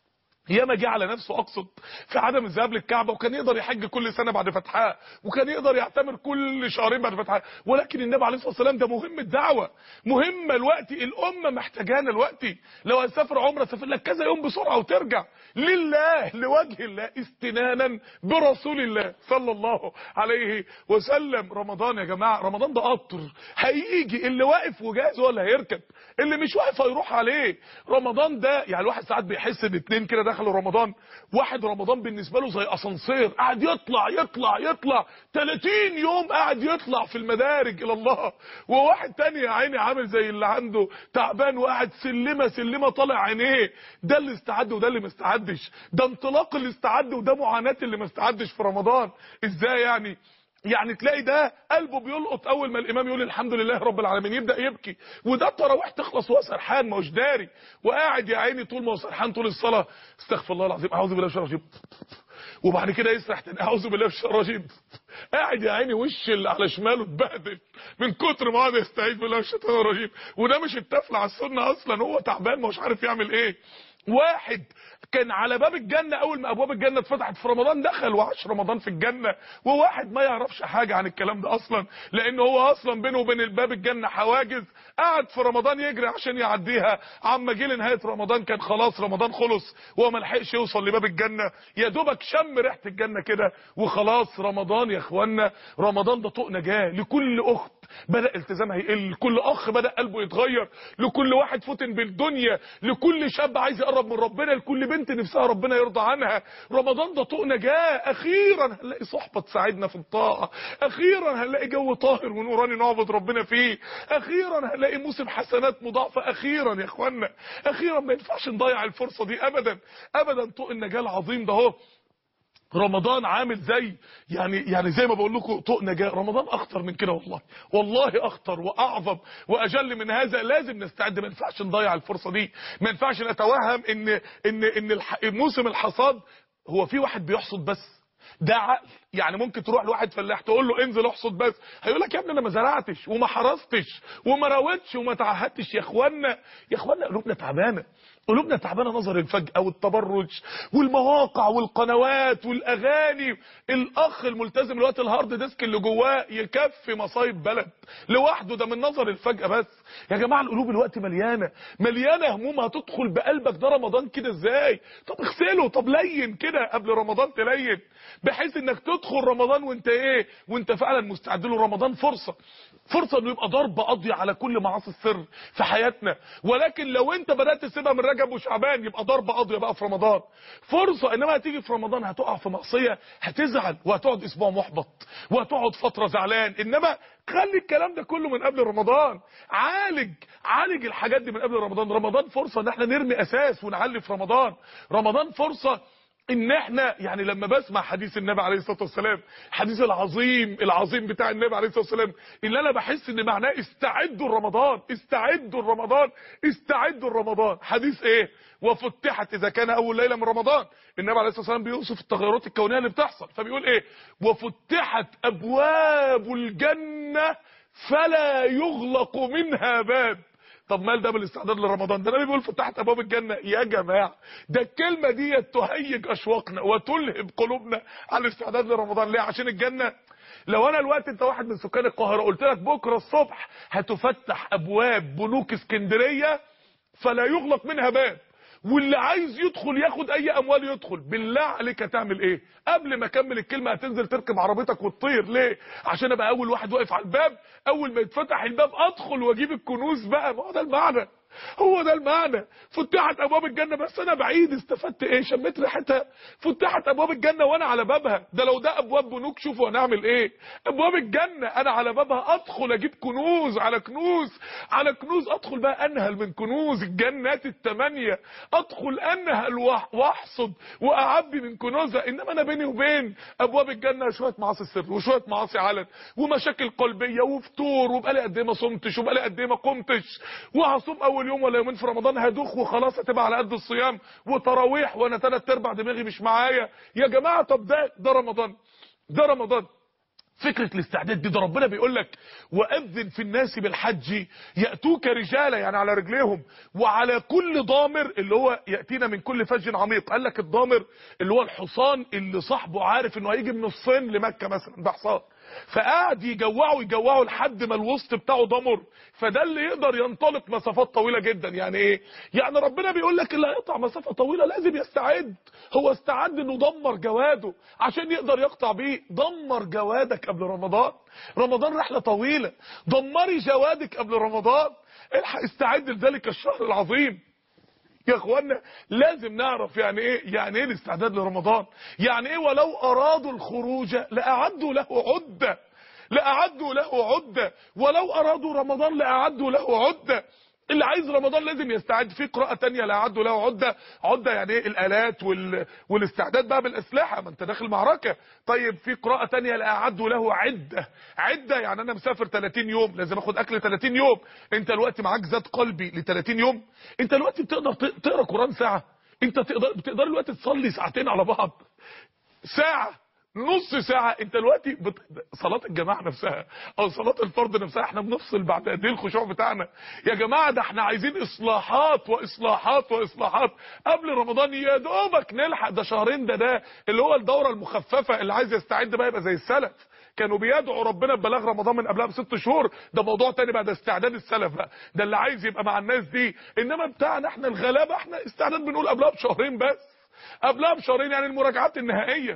ياما جه على نفسه اقصد في عدم الذهاب للكعبه وكان يقدر يحج كل سنه بعد فتحها وكان يقدر يعتمر كل شهرين بعد فتحها ولكن النبي عليه الصلاه والسلام ده مهم الدعوه مهمه الوقت الامه محتاجانا الوقت لو هتسافر عمره سافر لك كذا يوم بسرعه وترجع لله لوجه الله استنانا برسول الله صلى الله عليه وسلم رمضان يا جماعه رمضان ده قطر هيجي اللي واقف وجاهز هو اللي هيركب اللي مش واقف هيروح عليه رمضان ده يعني الواحد ساعات بيحس ان اتنين كده دخلوا رمضان واحد رمضان بالنسبه له زي اسانسير قاعد يطلع يطلع يطلع 30 يوم قاعد يطلع في المدارج الى الله وواحد تاني يا عيني عامل زي اللي عنده تعبان وقاعد سلمه سلمه طالع عينيه ده اللي استعد وده اللي ما استعدش ده انطلاق اللي استعد وده معاناه اللي ما استعدش في رمضان ازاي يعني يعني تلاقي ده قلبه بيلقط اول ما الامام يقول الحمد لله رب العالمين يبدا يبكي وده التراويح تخلص وهو سرحان ما هوش داري وقاعد يا عيني طول ما هو سرحان طول الصلاه استغفر الله العظيم اعوذ بالله من الشيطان الرجيم وبعد كده يسرح تاني اعوذ بالله من الشيطان الرجيم قاعد يا عيني وش اللي على شماله اتبهدل من كتر ما قعد يستعيذ بالله من الشيطان الرجيم وده مش التفل على السنه اصلا هو تعبان ما هوش عارف يعمل ايه واحد كان على باب الجنة اول ما ابواب الجنة اتفتحت في رمضان دخل وعاش رمضان في الجنة وواحد ما يعرفش حاجة عن الكلام ده اصلا لان هو اصلا بينه وبين الباب الجنة حواجز قعد في رمضان يجري عشان يعديها عما جه لنهاية رمضان كان خلاص رمضان خلص وهو ما لحقش يوصل لباب الجنة يا دوبك شم ريحة الجنة كده وخلاص رمضان يا اخوانا رمضان ده طوق نجاة لكل اخت بدأ التزامها يقل لكل اخ بدأ قلبه يتغير لكل واحد فتن بالدنيا لكل شاب عايز يقرب من ربنا لكل بنت نفسها ربنا يرضى عنها رمضان ده طوق نجاة اخيرا هنلاقي صحبة تساعدنا في الطاعة اخيرا هنلاقي جو طاهر ونوراني نعبد ربنا فيه اخيرا هنلاقي موسم حسنات مضاعفة اخيرا يا اخوانا اخيرا ما ينفعش نضيع الفرصة دي ابدا ابدا طوق النجاة العظيم ده اهو رمضان عامل زي يعني يعني زي ما بقول لكم طوق نجاة رمضان اخطر من كده والله والله اخطر واعظم واجل من هذا لازم نستعد ما ينفعش نضيع الفرصه دي ما ينفعش نتوهم ان ان ان الح- موسم الحصاد هو في واحد بيحصد بس ده عقل يعني ممكن تروح لواحد فلاح تقول له انزل احصد بس هيقول لك يا ابني انا ما زرعتش وما حرستش وما راودتش وما تعهدتش يا اخوانا يا اخوانا قلوبنا تعبانه قلوبنا تعبانه نظر الفجأة والتبرج والمواقع والقنوات والاغاني الاخ الملتزم الوقت الهارد ديسك اللي جواه يكفي مصايب بلد لوحده ده من نظر الفجأة بس يا جماعه القلوب الوقت مليانه مليانه هموم هتدخل بقلبك ده رمضان كده ازاي طب اغسله طب لين كده قبل رمضان تلين بحيث انك تدخل رمضان وانت ايه وانت فعلا مستعد له رمضان فرصه فرصه انه يبقى ضرب قاضيه على كل معاصي السر في حياتنا ولكن لو انت بدات تسيبها من رجب وشعبان يبقى ضرب قاضيه بقى في رمضان فرصه انما هتيجي في رمضان هتقع في معصيه هتزعل وهتقعد اسبوع محبط وهتقعد فتره زعلان انما خلي الكلام ده كله من قبل رمضان عالج عالج الحاجات دي من قبل رمضان رمضان فرصه ان احنا نرمي اساس ونعلي في رمضان رمضان فرصه ان احنا يعني لما بسمع حديث النبي عليه الصلاه والسلام الحديث العظيم العظيم بتاع النبي عليه الصلاه والسلام اللي انا بحس ان معناه استعدوا لرمضان استعدوا لرمضان استعدوا لرمضان حديث ايه وفتحت اذا كان اول ليله من رمضان النبي عليه الصلاه والسلام بيوصف التغيرات الكونيه اللي بتحصل فبيقول ايه وفتحت ابواب الجنه فلا يغلق منها باب طب مال ده بالاستعداد لرمضان ده النبي بيقول فتحت ابواب الجنه يا جماعه ده الكلمه دي تهيج اشواقنا وتلهب قلوبنا على الاستعداد لرمضان ليه عشان الجنه لو انا الوقت انت واحد من سكان القاهره قلت لك بكره الصبح هتفتح ابواب بنوك اسكندريه فلا يغلق منها باب واللي عايز يدخل ياخد اي اموال يدخل بالله عليك هتعمل ايه قبل ما اكمل الكلمه هتنزل تركب عربيتك وتطير ليه عشان ابقى اول واحد واقف على الباب اول ما يتفتح الباب ادخل واجيب الكنوز بقى ما هو ده المعنى هو ده المعنى فتحت ابواب الجنه بس انا بعيد استفدت ايه شميت ريحتها فتحت ابواب الجنه وانا على بابها ده لو ده ابواب بنوك شوفوا هنعمل ايه ابواب الجنه انا على بابها ادخل اجيب كنوز على كنوز على كنوز ادخل بقى انهل من كنوز الجنات الثمانيه ادخل انهل وأح- واحصد واعبي من كنوزها انما انا بيني وبين ابواب الجنه شويه معاصي سر وشويه معاصي علن ومشاكل قلبيه وفتور وبقالي قد ايه ما صمتش وبقالي قد ايه ما قمتش وهصوم اول يوم ولا يومين في رمضان هدوخ وخلاص هتبقى على قد الصيام وتراويح وانا ثلاث ارباع دماغي مش معايا يا جماعه طب ده ده رمضان ده رمضان فكرة الاستعداد دي ده ربنا بيقول لك وأذن في الناس بالحج يأتوك رجالا يعني على رجليهم وعلى كل ضامر اللي هو يأتينا من كل فج عميق قال لك الضامر اللي هو الحصان اللي صاحبه عارف انه هيجي من الصين لمكة مثلا ده حصان فقعد يجوعه يجوعه لحد ما الوسط بتاعه ضمر فده اللي يقدر ينطلق مسافات طويلة جدا يعني ايه يعني ربنا بيقول لك اللي هيقطع مسافة طويلة لازم يستعد هو استعد انه دمر جواده عشان يقدر يقطع بيه دمر جوادك قبل رمضان رمضان رحلة طويلة دمري جوادك قبل رمضان الحق استعد لذلك الشهر العظيم يا اخوانا لازم نعرف يعني ايه يعني ايه الاستعداد لرمضان يعني ايه ولو ارادوا الخروج لاعدوا له عده لاعدوا له عده ولو ارادوا رمضان لاعدوا له عده اللي عايز رمضان لازم يستعد في قراءة تانية لاعدوا له عدة عدة يعني ايه الالات وال... والاستعداد بقى بالاسلحة ما انت داخل معركة طيب في قراءة تانية لاعدوا له عدة عدة يعني انا مسافر 30 يوم لازم اخد اكل 30 يوم انت الوقت معاك زاد قلبي ل 30 يوم انت الوقت بتقدر ت- تقرا قرآن ساعة انت تقدر بتقدر الوقت تصلي ساعتين على بعض ساعة نص ساعة انت دلوقتي بت... صلاة الجماعة نفسها او صلاة الفرض نفسها احنا بنفصل بعد قد ايه الخشوع بتاعنا يا جماعة ده احنا عايزين اصلاحات واصلاحات واصلاحات قبل رمضان يا دوبك نلحق ده شهرين ده ده اللي هو الدورة المخففة اللي عايز يستعد بقى يبقى زي السلف كانوا بيدعوا ربنا ببلاغ رمضان من قبلها بست شهور ده موضوع تاني بقى ده استعداد السلف بقى ده اللي عايز يبقى مع الناس دي انما بتاعنا احنا الغلابه احنا استعداد بنقول قبلها بشهرين بس قبلها بشهرين يعني المراجعات النهائيه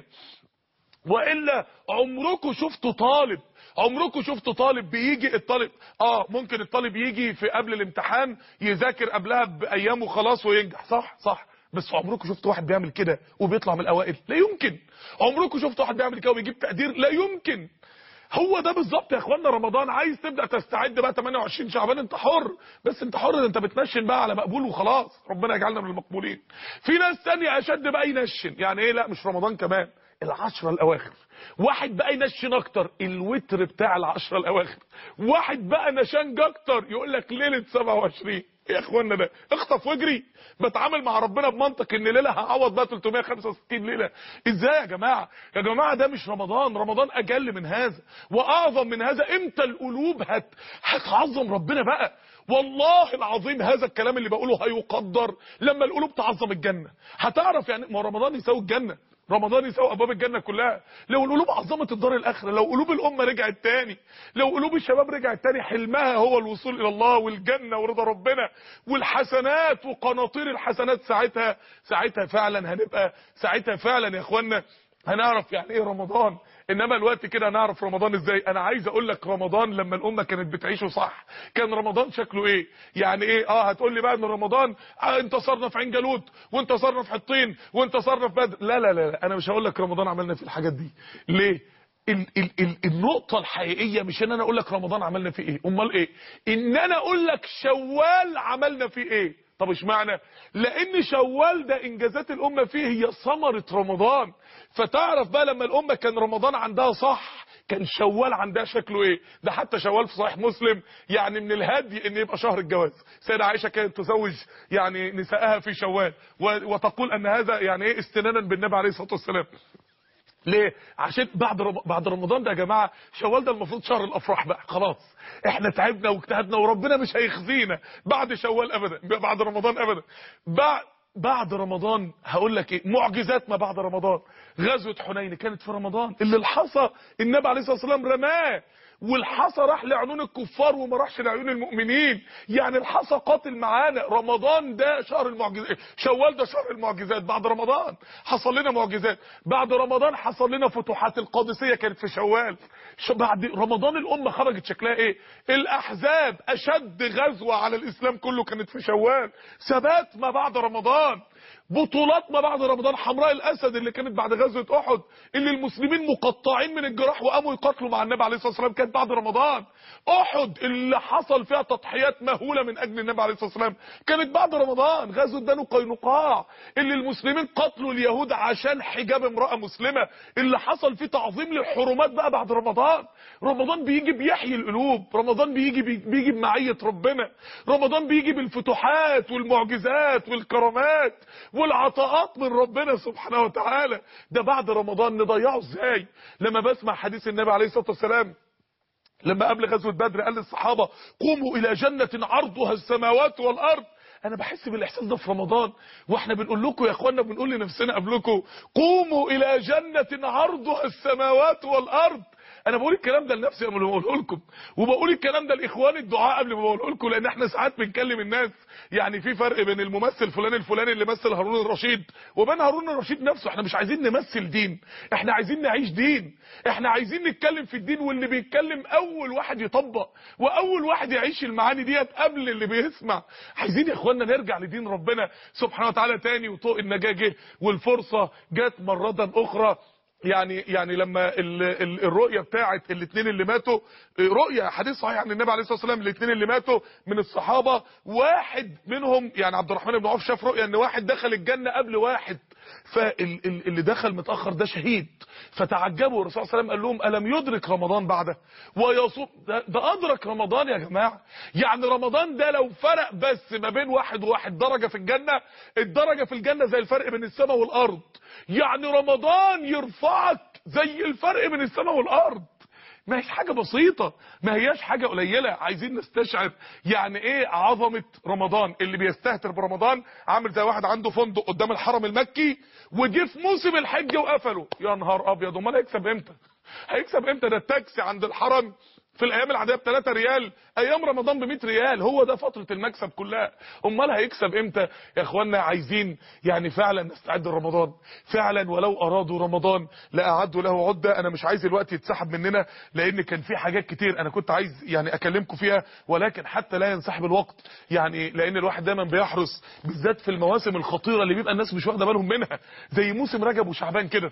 والا عمركم شفتوا طالب عمركم شفتوا طالب بيجي الطالب اه ممكن الطالب يجي في قبل الامتحان يذاكر قبلها بايام وخلاص وينجح صح صح بس عمركم شفتوا واحد بيعمل كده وبيطلع من الاوائل لا يمكن عمركم شفتوا واحد بيعمل كده وبيجيب تقدير لا يمكن هو ده بالظبط يا اخوانا رمضان عايز تبدا تستعد بقى 28 شعبان انت حر بس انت حر انت بتنشن بقى على مقبول وخلاص ربنا يجعلنا من المقبولين في ناس تانية اشد بقى ينشن يعني ايه لا مش رمضان كمان العشرة الاواخر واحد بقى ينشن اكتر الوتر بتاع العشرة الاواخر واحد بقى نشنج اكتر يقول لك ليله 27 يا اخوانا ده اخطف واجري بتعامل مع ربنا بمنطق ان ليله هعوض بقى 365 ليله ازاي يا جماعه يا جماعه ده مش رمضان رمضان اجل من هذا واعظم من هذا امتى القلوب هت هتعظم ربنا بقى والله العظيم هذا الكلام اللي بقوله هيقدر لما القلوب تعظم الجنه هتعرف يعني ما رمضان يساوي الجنه رمضان يساوي ابواب الجنه كلها لو القلوب عظمت الدار الاخره لو قلوب الامه رجعت تاني لو قلوب الشباب رجعت تاني حلمها هو الوصول الى الله والجنه ورضا ربنا والحسنات وقناطير الحسنات ساعتها ساعتها فعلا هنبقى ساعتها فعلا يا اخوانا هنعرف يعني ايه رمضان انما الوقت كده هنعرف رمضان ازاي انا عايز اقول لك رمضان لما الامه كانت بتعيشه صح كان رمضان شكله ايه يعني ايه اه هتقول لي بقى ان رمضان آه انتصرنا في عين جالوت وانتصرنا في حطين وانتصرنا في بدر لا لا لا, لا. انا مش هقول لك رمضان عملنا في الحاجات دي ليه ال ال ال النقطة الحقيقية مش ان انا اقول لك رمضان عملنا فيه ايه امال ايه ان انا اقول لك شوال عملنا فيه ايه طب اشمعنى لان شوال ده انجازات الامه فيه هي ثمره رمضان فتعرف بقى لما الامه كان رمضان عندها صح كان شوال عندها شكله ايه ده حتى شوال في صحيح مسلم يعني من الهدي ان يبقى شهر الجواز سيدة عائشة كانت تزوج يعني نسائها في شوال وتقول ان هذا يعني ايه استنانا بالنبي عليه الصلاة والسلام ليه عشان بعد رم... بعد رمضان ده يا جماعه شوال ده المفروض شهر الافراح بقى خلاص احنا تعبنا واجتهدنا وربنا مش هيخزينا بعد شوال ابدا بعد رمضان ابدا بعد بعد رمضان هقول لك ايه معجزات ما بعد رمضان غزوه حنين كانت في رمضان اللي الحصى النبي عليه الصلاه والسلام رماه والحصى راح لعيون الكفار وما راحش لعيون المؤمنين يعني الحصى قاتل معانا رمضان ده شهر المعجزات شوال ده شهر المعجزات بعد رمضان حصل لنا معجزات بعد رمضان حصل لنا فتوحات القادسيه كانت في شوال ش- بعد رمضان الامه خرجت شكلها ايه الاحزاب اشد غزوه على الاسلام كله كانت في شوال ثبات ما بعد رمضان بطولات ما بعد رمضان حمراء الاسد اللي كانت بعد غزوه احد اللي المسلمين مقطعين من الجراح وقاموا يقاتلوا مع النبي عليه الصلاه والسلام كانت بعد رمضان احد اللي حصل فيها تضحيات مهوله من اجل النبي عليه الصلاه والسلام كانت بعد رمضان غزوه بنو قينقاع اللي المسلمين قتلوا اليهود عشان حجاب امراه مسلمه اللي حصل فيه تعظيم للحرمات بقى بعد رمضان رمضان بيجي بيحيي القلوب رمضان بيجي بيجي بمعيه ربنا رمضان بيجي بالفتوحات والمعجزات والكرامات والعطاءات من ربنا سبحانه وتعالى ده بعد رمضان نضيعه ازاي لما بسمع حديث النبي عليه الصلاه والسلام لما قبل غزوه بدر قال للصحابه قوموا الى جنه عرضها السماوات والارض انا بحس بالاحساس ده في رمضان واحنا بنقول لكم يا اخوانا بنقول لنفسنا قبلكم قوموا الى جنه عرضها السماوات والارض انا بقول الكلام ده لنفسي قبل ما بقوله لكم وبقول الكلام ده لاخواني الدعاء قبل ما بقوله لكم لان احنا ساعات بنكلم الناس يعني في فرق بين الممثل فلان الفلاني اللي مثل هارون الرشيد وبين هارون الرشيد نفسه احنا مش عايزين نمثل دين احنا عايزين نعيش دين احنا عايزين نتكلم في الدين واللي بيتكلم اول واحد يطبق واول واحد يعيش المعاني ديت قبل اللي بيسمع عايزين يا اخوانا نرجع لدين ربنا سبحانه وتعالى تاني وطوق النجاه جه والفرصه جت مره اخرى يعني يعني لما ال ال الرؤيه بتاعت الاثنين اللي ماتوا رؤيه حديث صحيح عن النبي عليه الصلاه والسلام الاثنين اللي ماتوا من الصحابه واحد منهم يعني عبد الرحمن بن عوف شاف رؤيه ان واحد دخل الجنه قبل واحد فاللي دخل متاخر ده شهيد فتعجبوا الرسول صلى الله عليه وسلم قال لهم الم يدرك رمضان بعده ويصوم ده, ده ادرك رمضان يا جماعه يعني رمضان ده لو فرق بس ما بين واحد وواحد درجه في الجنه الدرجه في الجنه زي الفرق بين السماء والارض يعني رمضان يرفعك زي الفرق بين السماء والارض ما هيش حاجة بسيطة ما هياش حاجة قليلة عايزين نستشعر يعني ايه عظمة رمضان اللي بيستهتر برمضان عامل زي واحد عنده فندق قدام الحرم المكي وجه في موسم الحج وقفله يا نهار ابيض امال هيكسب امتى هيكسب امتى ده التاكسي عند الحرم في الايام العاديه ب 3 ريال ايام رمضان ب 100 ريال هو ده فتره المكسب كلها امال هيكسب امتى يا اخوانا عايزين يعني فعلا نستعد لرمضان فعلا ولو ارادوا رمضان لاعدوا له عده انا مش عايز الوقت يتسحب مننا لان كان في حاجات كتير انا كنت عايز يعني اكلمكم فيها ولكن حتى لا ينسحب الوقت يعني لان الواحد دايما بيحرص بالذات في المواسم الخطيره اللي بيبقى الناس مش واخده بالهم منها زي موسم رجب وشعبان كده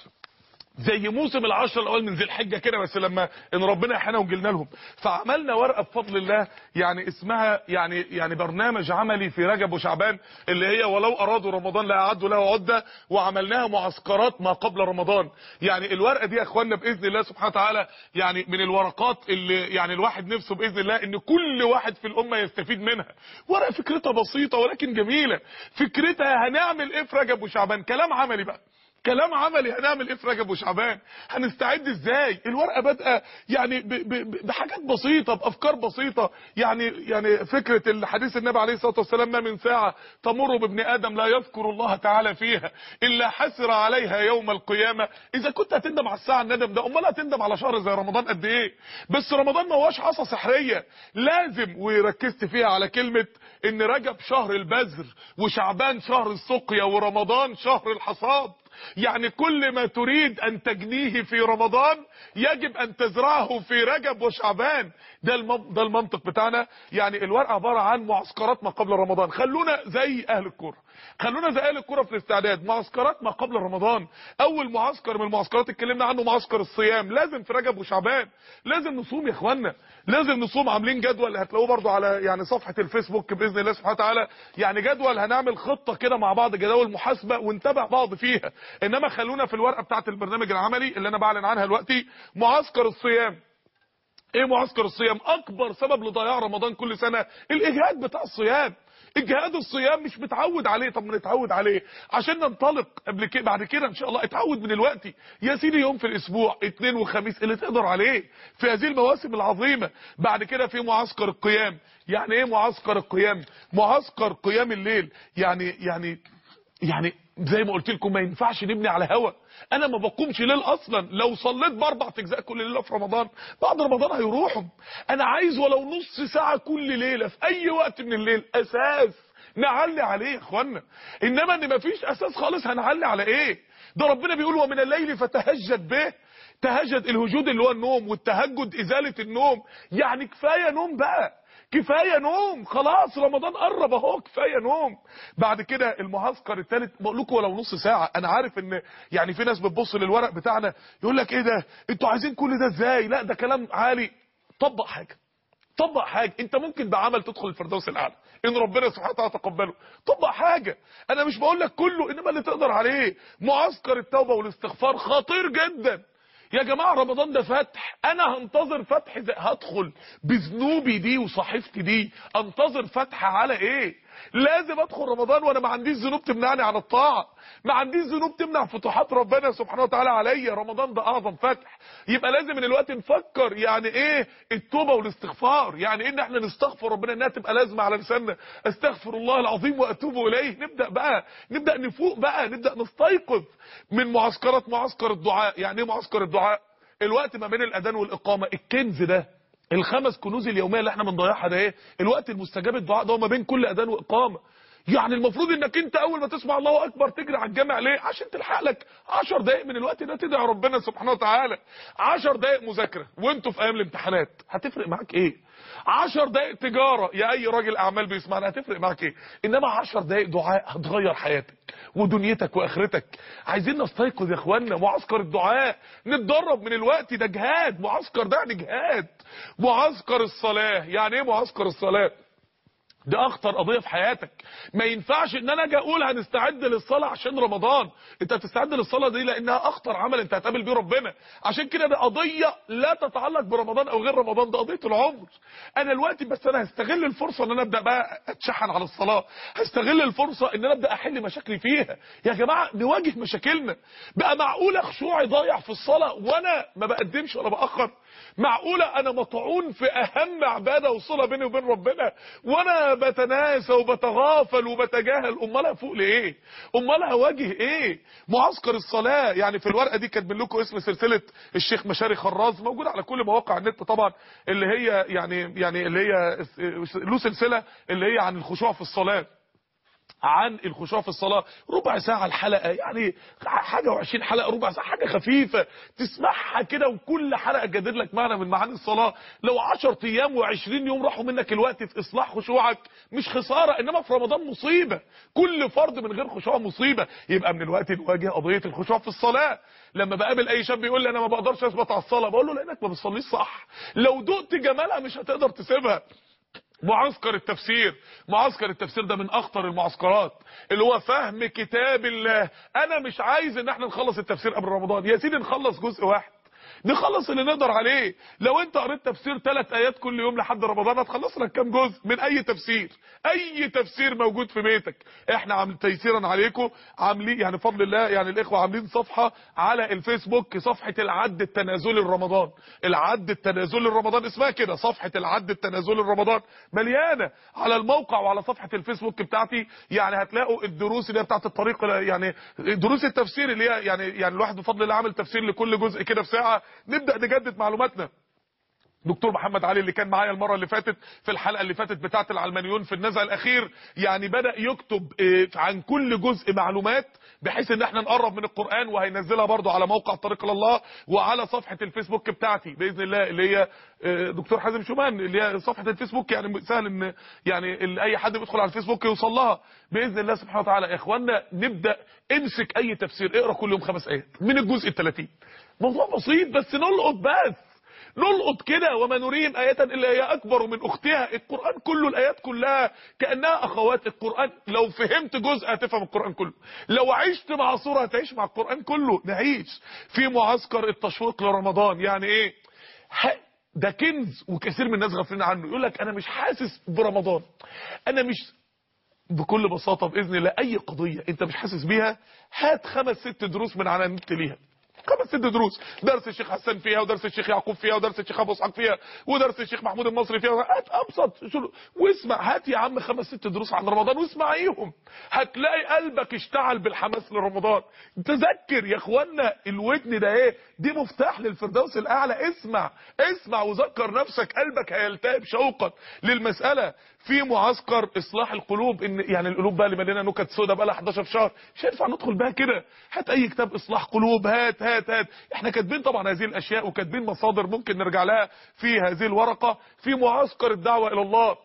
زي موسم العشر الاول من ذي الحجه كده بس لما ان ربنا احنا وجلنا لهم فعملنا ورقه بفضل الله يعني اسمها يعني يعني برنامج عملي في رجب وشعبان اللي هي ولو ارادوا رمضان لاعدوا له عده وعملناها معسكرات ما قبل رمضان يعني الورقه دي يا اخوانا باذن الله سبحانه وتعالى يعني من الورقات اللي يعني الواحد نفسه باذن الله ان كل واحد في الامه يستفيد منها ورقه فكرتها بسيطه ولكن جميله فكرتها هنعمل ايه في رجب وشعبان كلام عملي بقى كلام عملي هنعمل ايه في رجب وشعبان هنستعد ازاي الورقه بادئه يعني ب ب بحاجات بسيطه بافكار بسيطه يعني يعني فكره الحديث النبي عليه الصلاه والسلام ما من ساعه تمر بابن ادم لا يذكر الله تعالى فيها الا حسر عليها يوم القيامه اذا كنت هتندم على الساعه الندم ده امال هتندم على شهر زي رمضان قد ايه بس رمضان ما هوش عصا سحريه لازم وركزت فيها على كلمه ان رجب شهر البذر وشعبان شهر السقيا ورمضان شهر الحصاد يعني كل ما تريد ان تجنيه في رمضان يجب ان تزرعه في رجب وشعبان ده ده المنطق بتاعنا يعني الورقه عباره عن معسكرات ما قبل رمضان خلونا زي اهل الكوره خلونا زي اهل الكوره في الاستعداد معسكرات ما قبل رمضان اول معسكر من المعسكرات اتكلمنا عنه معسكر الصيام لازم في رجب وشعبان لازم نصوم يا اخوانا لازم نصوم عاملين جدول هتلاقوه برضو على يعني صفحه الفيسبوك باذن الله سبحانه وتعالى يعني جدول هنعمل خطه كده مع بعض جداول محاسبه ونتابع بعض فيها انما خلونا في الورقه بتاعه البرنامج العملي اللي انا بعلن عنها دلوقتي معسكر الصيام ايه معسكر الصيام اكبر سبب لضياع رمضان كل سنه الاجهاد بتاع الصيام اجهاد الصيام مش متعود عليه طب ما نتعود عليه عشان ننطلق قبل كده بعد كده ان شاء الله اتعود من الوقت يا سيدي يوم في الاسبوع اثنين وخميس اللي تقدر عليه في هذه المواسم العظيمه بعد كده في معسكر القيام يعني ايه معسكر القيام معسكر قيام الليل يعني يعني يعني زي ما قلت لكم ما ينفعش نبني على هوا انا ما بقومش ليل اصلا لو صليت باربع اجزاء كل ليله في رمضان بعد رمضان هيروحوا انا عايز ولو نص ساعه كل ليله في اي وقت من الليل اساس نعلي عليه يا اخوانا انما ان مفيش اساس خالص هنعلي على ايه ده ربنا بيقول ومن الليل فتهجد به تهجد الهجود اللي هو النوم والتهجد ازاله النوم يعني كفايه نوم بقى كفايه نوم خلاص رمضان قرب اهو كفايه نوم بعد كده المعسكر الثالث بقول لكم ولو نص ساعه انا عارف ان يعني في ناس بتبص للورق بتاعنا يقول لك ايه ده انتوا عايزين كل ده ازاي لا ده كلام عالي طبق حاجه طبق حاجه انت ممكن بعمل تدخل الفردوس الاعلى ان ربنا سبحانه وتعالى تقبله طبق حاجه انا مش بقول لك كله انما اللي تقدر عليه معسكر التوبه والاستغفار خطير جدا يا جماعة رمضان ده فتح انا هنتظر فتح زي هدخل بذنوبي دي وصحيفتي دي انتظر فتح على ايه لازم ادخل رمضان وانا ما عنديش ذنوب تمنعني عن الطاعة ما عنديش ذنوب تمنع فتوحات ربنا سبحانه وتعالى عليا رمضان ده اعظم فتح يبقى لازم من الوقت نفكر يعني ايه التوبة والاستغفار يعني ايه ان احنا نستغفر ربنا انها تبقى لازمة على لساننا استغفر الله العظيم واتوب اليه نبدأ بقى نبدأ نفوق بقى نبدأ نستيقظ من معسكرات معسكر الدعاء يعني ايه معسكر الدعاء الوقت ما بين الاذان والاقامة الكنز ده الخمس كنوز اليوميه اللي احنا بنضيعها ده ايه الوقت المستجاب الدعاء ده ما بين كل اذان واقامه يعني المفروض انك انت اول ما تسمع الله اكبر تجري على الجامع ليه عشان تلحق لك 10 دقائق من الوقت ده تدعي ربنا سبحانه وتعالى 10 دقائق مذاكره وانتوا في ايام الامتحانات هتفرق معاك ايه 10 دقائق تجاره يا اي راجل اعمال بيسمعنا هتفرق معاك ايه انما 10 دقائق دعاء هتغير حياتك ودنيتك واخرتك عايزين نستيقظ يا اخوانا معسكر الدعاء نتدرب من الوقت ده جهاد معسكر ده يعني جهاد معسكر الصلاه يعني ايه معسكر الصلاه دي اخطر قضيه في حياتك ما ينفعش ان انا اجي اقول هنستعد للصلاه عشان رمضان انت هتستعد للصلاه دي لانها اخطر عمل انت هتقابل بيه ربنا عشان كده دي قضيه لا تتعلق برمضان او غير رمضان ده قضيه العمر انا دلوقتي بس انا هستغل الفرصه ان انا ابدا بقى اتشحن على الصلاه هستغل الفرصه ان انا ابدا احل مشاكلي فيها يا جماعه نواجه مشاكلنا بقى معقوله خشوعي ضايع في الصلاه وانا ما بقدمش ولا باخر معقوله انا مطعون في اهم عباده وصله بيني وبين ربنا وانا بتناسى وبتغافل وبتجاهل امال هفوق لايه امال هواجه ايه معسكر الصلاه يعني في الورقه دي كاتبين لكم اسم سلسله الشيخ مشاري خراز موجوده على كل مواقع النت طبعا اللي هي يعني يعني اللي هي له سلسله اللي هي عن الخشوع في الصلاه عن الخشوع في الصلاة ربع ساعة الحلقة يعني حاجة وعشرين حلقة ربع ساعة حاجة خفيفة تسمعها كده وكل حلقة تجدد لك معنى من معاني الصلاة لو عشر ايام وعشرين يوم راحوا منك الوقت في اصلاح خشوعك مش خسارة انما في رمضان مصيبة كل فرد من غير خشوع مصيبة يبقى من الوقت نواجه قضية الخشوع في الصلاة لما بقابل اي شاب يقول لي انا ما بقدرش اثبت على الصلاة بقول له لانك ما بتصليش صح لو دقت جمالها مش هتقدر تسيبها معسكر التفسير معسكر التفسير ده من اخطر المعسكرات اللي هو فهم كتاب الله انا مش عايز ان احنا نخلص التفسير قبل رمضان يا سيدي نخلص جزء واحد نخلص اللي نقدر عليه لو انت قريت تفسير ثلاث ايات كل يوم لحد رمضان هتخلص لك كام جزء من اي تفسير اي تفسير موجود في بيتك احنا عامل تيسيرا عليكم عاملين يعني بفضل الله يعني الاخوه عاملين صفحه على الفيسبوك صفحه العد التنازلي لرمضان العد التنازلي لرمضان اسمها كده صفحه العد التنازلي لرمضان مليانه على الموقع وعلى صفحه الفيسبوك بتاعتي يعني هتلاقوا الدروس اللي هي بتاعت الطريق يعني دروس التفسير اللي هي يعني يعني الواحد بفضل الله عامل تفسير لكل جزء كده في ساعه نبدأ نجدد معلوماتنا دكتور محمد علي اللي كان معايا المرة اللي فاتت في الحلقة اللي فاتت بتاعة العلمانيون في النزع الأخير يعني بدأ يكتب عن كل جزء معلومات بحيث ان احنا نقرب من القرآن وهينزلها برضو على موقع طريق الله وعلى صفحة الفيسبوك بتاعتي بإذن الله اللي هي دكتور حازم شومان اللي هي صفحة الفيسبوك يعني سهل ان يعني اي حد بيدخل على الفيسبوك يوصل لها بإذن الله سبحانه وتعالى يا اخوانا نبدأ امسك اي تفسير اقرا كل يوم خمس ايات من الجزء ال 30 موضوع بسيط بس نلقط بس نلقط كده وما نريهم آية إلا هي أكبر من أختها القرآن كله الآيات كلها كأنها أخوات القرآن لو فهمت جزء هتفهم القرآن كله لو عشت مع صورة هتعيش مع القرآن كله نعيش في معسكر التشويق لرمضان يعني إيه ده كنز وكثير من الناس غافلين عنه يقول لك أنا مش حاسس برمضان أنا مش بكل بساطة بإذن الله أي قضية أنت مش حاسس بيها هات خمس ست دروس من على النت ليها خمس ست دروس درس الشيخ حسن فيها ودرس الشيخ يعقوب فيها ودرس الشيخ ابو اسحاق فيها ودرس الشيخ محمود المصري فيها هات ابسط شو- واسمع هات يا عم خمس ست دروس عن رمضان واسمعيهم هتلاقي قلبك اشتعل بالحماس لرمضان تذكر يا اخوانا الودن ده ايه دي مفتاح للفردوس الاعلى اسمع اسمع وذكر نفسك قلبك هيلتهب شوقا للمساله في معسكر اصلاح القلوب ان يعني القلوب بقى اللي مليانه نكت سودا بقى لها 11 شهر مش هينفع ندخل بها كده هات اي كتاب اصلاح قلوب هات هات هات احنا كاتبين طبعا هذه الاشياء وكاتبين مصادر ممكن نرجع لها في هذه الورقه في معسكر الدعوه الى الله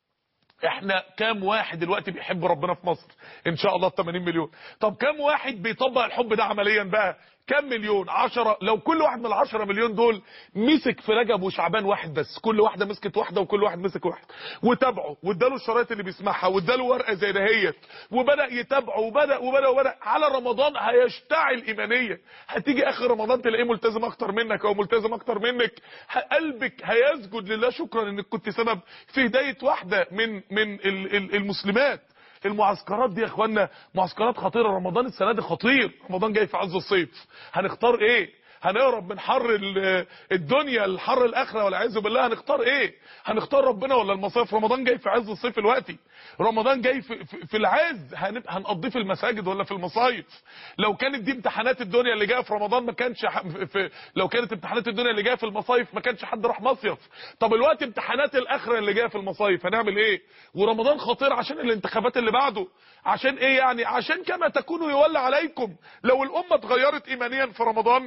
احنا كام واحد دلوقتي بيحب ربنا في مصر ان شاء الله 80 مليون طب كام واحد بيطبق الحب ده عمليا بقى كام مليون عشرة لو كل واحد من العشرة مليون دول مسك في رجب وشعبان واحد بس كل واحدة مسكت واحدة وكل واحد مسك واحد وتابعه واداله الشرايط اللي بيسمعها واداله ورقة زي دهيت وبدأ يتابعه وبدأ وبدأ وبدأ على رمضان هيشتعل إيمانيا هتيجي آخر رمضان تلاقيه ملتزم أكتر منك أو ملتزم أكتر منك ه- قلبك هيسجد لله شكرا إنك كنت سبب في هداية واحدة من من ال- ال- المسلمات المعسكرات دي يا اخوانا معسكرات خطيره رمضان السنه دي خطير رمضان جاي في عز الصيف هنختار ايه هنهرب من حر ال- الدنيا لحر الاخره والعياذ بالله هنختار ايه هنختار ربنا ولا المصايف رمضان جاي في عز الصيف الوقتي رمضان جاي في, في, في العز هنبقى هنقضيه في المساجد ولا في المصايف لو كانت دي امتحانات الدنيا اللي جايه في رمضان ما كانش ح- في في لو كانت امتحانات الدنيا اللي جايه في المصايف ما كانش حد راح مصيف طب الوقت امتحانات الاخره اللي جايه في المصايف هنعمل ايه ورمضان خطير عشان الانتخابات اللي بعده عشان ايه يعني عشان كما تكونوا يولى عليكم لو الامه اتغيرت ايمانيا في رمضان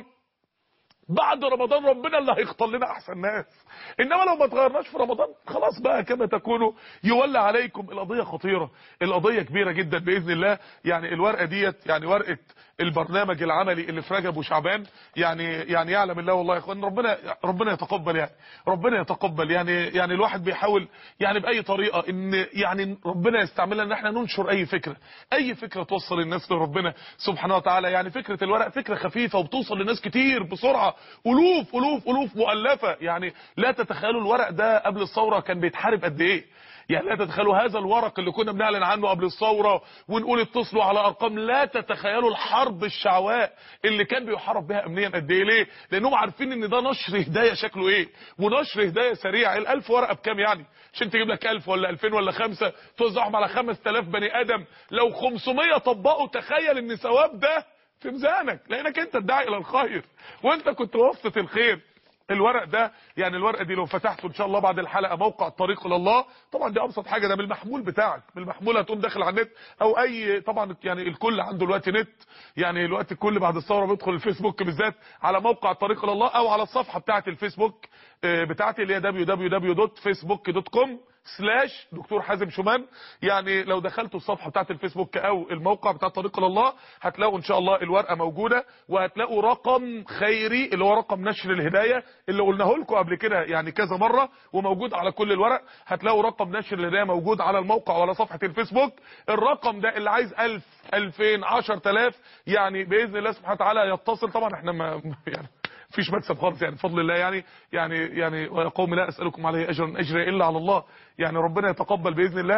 بعد رمضان ربنا اللي هيختار لنا احسن ناس انما لو ما اتغيرناش في رمضان خلاص بقى كما تكونوا يولى عليكم القضيه خطيره القضيه كبيره جدا باذن الله يعني الورقه ديت يعني ورقه البرنامج العملي اللي في رجب وشعبان يعني يعني يعلم الله والله يا اخوان ربنا ربنا يتقبل يعني ربنا يتقبل يعني يعني الواحد بيحاول يعني باي طريقه ان يعني ربنا يستعملنا ان احنا ننشر اي فكره اي فكره توصل الناس لربنا سبحانه وتعالى يعني فكره الورق فكره خفيفه وبتوصل لناس كتير بسرعه الوف الوف الوف مؤلفه يعني لا تتخيلوا الورق ده قبل الثوره كان بيتحارب قد ايه يعني لا تتخيلوا هذا الورق اللي كنا بنعلن عنه قبل الثوره ونقول اتصلوا على ارقام لا تتخيلوا الحرب الشعواء اللي كان بيحارب بها امنيا قد ايه ليه لانهم عارفين ان ده نشر هدايه شكله ايه ونشر هدايه سريع ال1000 ورقه بكام يعني عشان تجيب لك 1000 ولا 2000 ولا 5 توزعهم على 5000 بني ادم لو 500 طبقوا تخيل ان ثواب ده في ميزانك لانك انت الداعي الى الخير وانت كنت وسط الخير الورق ده يعني الورقه دي لو فتحته ان شاء الله بعد الحلقه موقع الطريق الى الله طبعا دي ابسط حاجه ده بالمحمول بتاعك بالمحمول هتقوم داخل على النت او اي طبعا يعني الكل عنده دلوقتي نت يعني الوقت الكل بعد الثوره بيدخل الفيسبوك بالذات على موقع الطريق الى الله او على الصفحه بتاعه الفيسبوك آه، بتاعتي اللي هي www.facebook.com سلاش دكتور حازم شومان يعني لو دخلتوا الصفحه بتاعت الفيسبوك او الموقع بتاع طريق الى الله هتلاقوا ان شاء الله الورقه موجوده وهتلاقوا رقم خيري اللي هو رقم نشر الهدايه اللي قلناه لكم قبل كده يعني كذا مره وموجود على كل الورق هتلاقوا رقم نشر الهدايه موجود على الموقع وعلى صفحه الفيسبوك الرقم ده اللي عايز 1000 2000 10000 يعني باذن الله سبحانه وتعالى يتصل طبعا احنا ما يعني مفيش مكسب خالص يعني بفضل الله يعني يعني يعني يا قوم لا اسالكم عليه اجرا اجري الا على الله يعني ربنا يتقبل باذن الله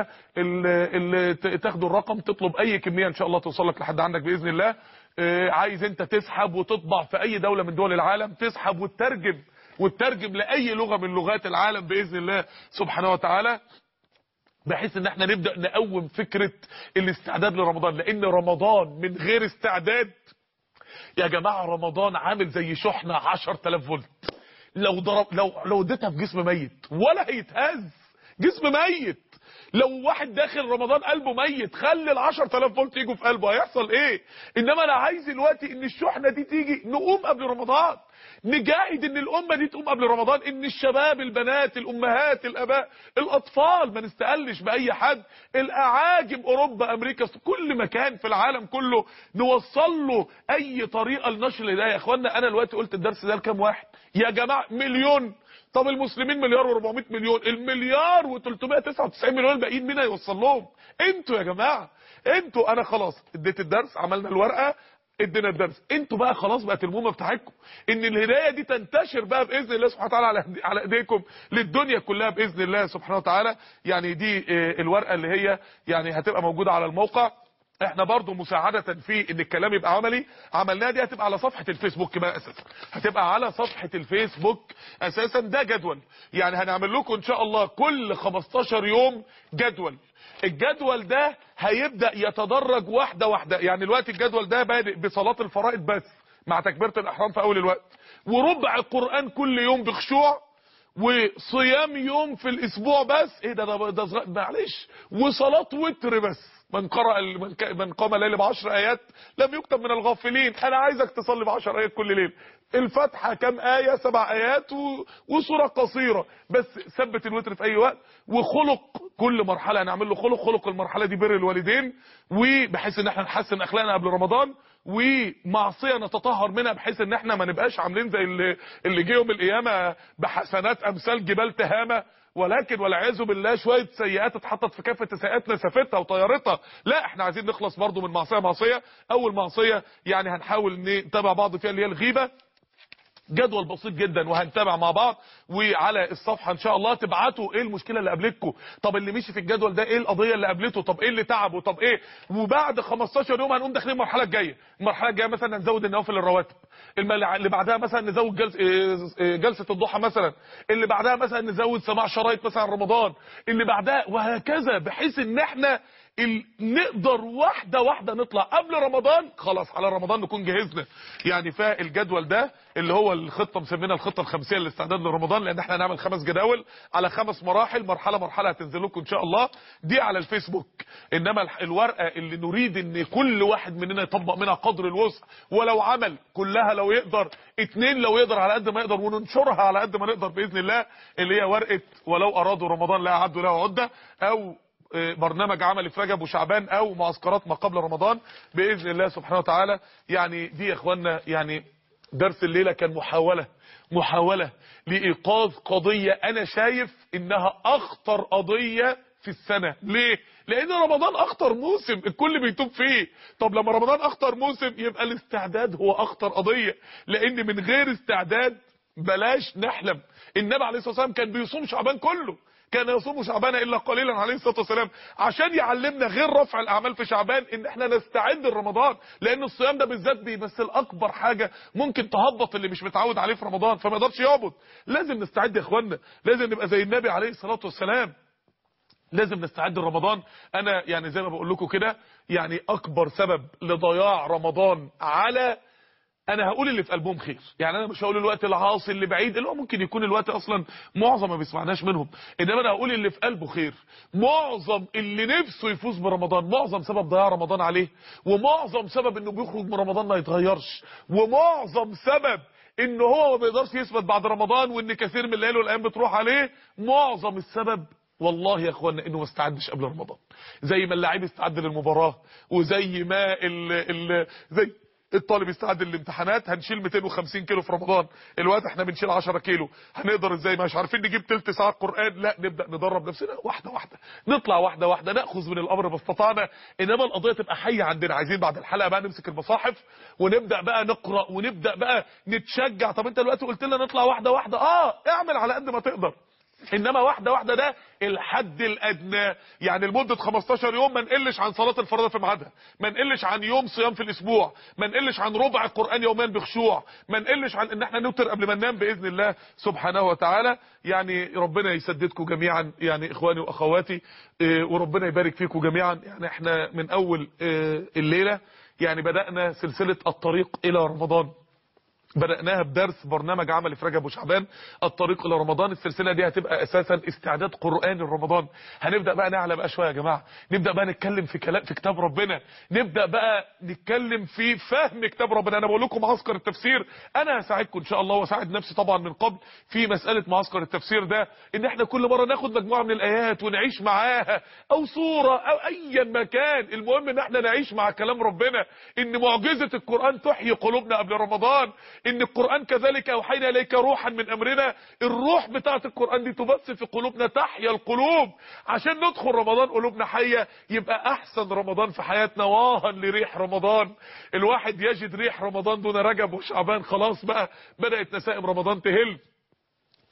اللي تاخدوا الرقم تطلب اي كميه ان شاء الله توصل لك لحد عندك باذن الله آه، عايز انت تسحب وتطبع في اي دوله من دول العالم تسحب وتترجم وتترجم لاي لغه من لغات العالم باذن الله سبحانه وتعالى بحيث ان احنا نبدا نقوم فكره الاستعداد لرمضان لان رمضان من غير استعداد يا جماعه رمضان عامل زي شحنه 10000 فولت لو ضرب لو لو اديتها في جسم ميت ولا هيتهز جسم ميت لو واحد داخل رمضان قلبه ميت خلي ال 10000 فولت يجوا في قلبه هيحصل ايه انما انا عايز دلوقتي ان الشحنه دي تيجي نقوم قبل رمضان نجاهد ان الامه دي تقوم قبل رمضان ان الشباب البنات الامهات الاباء الاطفال ما نستقلش باي حد الاعاجم اوروبا امريكا كل مكان في العالم كله نوصل له اي طريقه لنشر الهدايه يا اخوانا انا دلوقتي قلت الدرس ده لكام واحد يا جماعه مليون طب المسلمين مليار و400 مليون المليار و399 مليون الباقيين مين هيوصل لهم انتوا يا جماعه انتوا انا خلاص اديت الدرس عملنا الورقه ادينا الدرس انتوا بقى خلاص بقت المهمه بتاعتكم ان الهدايه دي تنتشر بقى باذن الله سبحانه وتعالى على على ايديكم للدنيا كلها باذن الله سبحانه وتعالى يعني دي اه، الورقه اللي هي يعني هتبقى موجوده على الموقع احنا برضو مساعدة في ان الكلام يبقى عملي عملناها دي هتبقى على صفحة الفيسبوك بقى اساسا هتبقى على صفحة الفيسبوك اساسا ده جدول يعني هنعمل لكم ان شاء الله كل 15 يوم جدول الجدول ده هيبدأ يتدرج واحدة واحدة يعني الوقت الجدول ده بادئ بصلاة الفرائض بس مع تكبيرة الاحرام في اول الوقت وربع القرآن كل يوم بخشوع وصيام يوم في الاسبوع بس ايه ده ده, ده صغ- معلش وصلاه وتر بس من قرأ ال- من ك- من قام الليل بعشر ايات لم يكتب من الغافلين انا عايزك تصلي بعشر ايات كل ليل الفاتحه كام ايه سبع ايات و... وسوره قصيره بس ثبت الوتر في اي وقت وخلق كل مرحله هنعمل له خلق خلق المرحله دي بر الوالدين وبحيث ان احنا نحسن اخلاقنا قبل رمضان ومعصيه نتطهر منها بحيث ان احنا ما نبقاش عاملين زي اللي, اللي جه يوم القيامه بحسنات امثال جبال تهامه ولكن والعياذ بالله شويه سيئات اتحطت في كافه السيئات نسفتها وطيرتها لا احنا عايزين نخلص برضو من معصيه معصيه اول معصيه يعني هنحاول نتابع بعض فيها اللي هي الغيبه جدول بسيط جدا وهنتابع مع بعض وعلى الصفحه ان شاء الله تبعتوا ايه المشكله اللي قابلتكم طب اللي مشي في الجدول ده ايه القضيه اللي قابلته طب ايه اللي تعبه طب ايه وبعد 15 يوم هنقوم داخلين المرحله الجايه المرحله الجايه مثلا نزود النوافل الرواتب الم- اللي بعدها مثلا نزود جلس إيه- إيه جلسه الضحى مثلا اللي بعدها مثلا نزود سماع شرايط مثلا رمضان اللي بعدها وهكذا بحيث ان احنا ال... نقدر واحدة واحدة نطلع قبل رمضان خلاص على رمضان نكون جهزنا يعني فالجدول ده اللي هو الخطة مسمينها الخطة الخمسية للاستعداد لرمضان لان احنا هنعمل خمس جداول على خمس مراحل مرحلة مرحلة هتنزل لكم ان شاء الله دي على الفيسبوك انما الح- الورقة اللي نريد ان كل واحد مننا يطبق منها قدر الوسع ولو عمل كلها لو يقدر اتنين لو يقدر على قد ما يقدر وننشرها على قد ما نقدر باذن الله اللي هي ورقة ولو ارادوا رمضان لا اعدوا له عدة او برنامج عملي في رجب وشعبان او معسكرات ما قبل رمضان باذن الله سبحانه وتعالى يعني دي يا اخوانا يعني درس الليله كان محاوله محاوله لايقاظ قضيه انا شايف انها اخطر قضيه في السنه ليه لان رمضان اخطر موسم الكل بيتوب فيه طب لما رمضان اخطر موسم يبقى الاستعداد هو اخطر قضيه لان من غير استعداد بلاش نحلم النبي عليه الصلاه والسلام كان بيصوم شعبان كله كان يصوم شعبان الا قليلا عليه الصلاه والسلام عشان يعلمنا غير رفع الاعمال في شعبان ان احنا نستعد لرمضان لان الصيام ده بالذات بيمثل اكبر حاجه ممكن تهبط اللي مش متعود عليه في رمضان فما يقدرش يعبد لازم نستعد يا اخوانا لازم نبقى زي النبي عليه الصلاه والسلام لازم نستعد لرمضان انا يعني زي ما بقول لكم كده يعني اكبر سبب لضياع رمضان على انا هقول اللي في قلبهم خير يعني انا مش هقول الوقت العاصي اللي بعيد اللي هو ممكن يكون الوقت اصلا معظم ما بيسمعناش منهم انما انا هقول اللي في قلبه خير معظم اللي نفسه يفوز برمضان معظم سبب ضياع رمضان عليه ومعظم سبب انه بيخرج من رمضان ما يتغيرش ومعظم سبب ان هو ما بيقدرش يثبت بعد رمضان وان كثير من الليالي والايام بتروح عليه معظم السبب والله يا اخوانا انه ما استعدش قبل رمضان زي ما اللاعب استعد للمباراه وزي ما ال ال زي الطالب يستعد للامتحانات هنشيل 250 كيلو في رمضان الوقت احنا بنشيل 10 كيلو هنقدر ازاي مش عارفين نجيب تلت ساعه قران لا نبدا ندرب نفسنا واحده واحده نطلع واحده واحده ناخذ من الامر ما استطعنا انما القضيه تبقى حيه عندنا عايزين بعد الحلقه بقى نمسك المصاحف ونبدا بقى نقرا ونبدا بقى نتشجع طب انت دلوقتي قلت لنا نطلع واحده واحده اه اعمل على قد ما تقدر انما واحده واحده ده الحد الادنى يعني لمده 15 يوم ما نقلش عن صلاه الفريضه في ميعادها ما نقلش عن يوم صيام في الاسبوع ما نقلش عن ربع القران يوميا بخشوع ما نقلش عن ان احنا نوتر قبل ما ننام باذن الله سبحانه وتعالى يعني ربنا يسددكم جميعا يعني اخواني واخواتي اه، وربنا يبارك فيكم جميعا يعني احنا من اول اه، الليله يعني بدانا سلسله الطريق الى رمضان بدأناها بدرس برنامج عملي في رجب وشعبان الطريق إلى رمضان السلسلة دي هتبقى أساسا استعداد قرآن لرمضان هنبدأ بقى نعلى بقى شوية يا جماعة نبدأ بقى نتكلم في كلام في كتاب ربنا نبدأ بقى نتكلم في فهم كتاب ربنا أنا بقول لكم معسكر التفسير أنا هساعدكم إن شاء الله واساعد نفسي طبعا من قبل في مسألة معسكر التفسير ده إن إحنا كل مرة ناخد مجموعة من الآيات ونعيش معاها أو صورة أو أيا مكان المهم إن إحنا نعيش مع كلام ربنا إن معجزة القرآن تحيي قلوبنا قبل رمضان ان القرآن كذلك اوحينا اليك روحا من امرنا الروح بتاعت القرآن دي تبث في قلوبنا تحيا القلوب عشان ندخل رمضان قلوبنا حية يبقى احسن رمضان في حياتنا واها لريح رمضان الواحد يجد ريح رمضان دون رجب وشعبان خلاص بقى بدأت نسائم رمضان تهل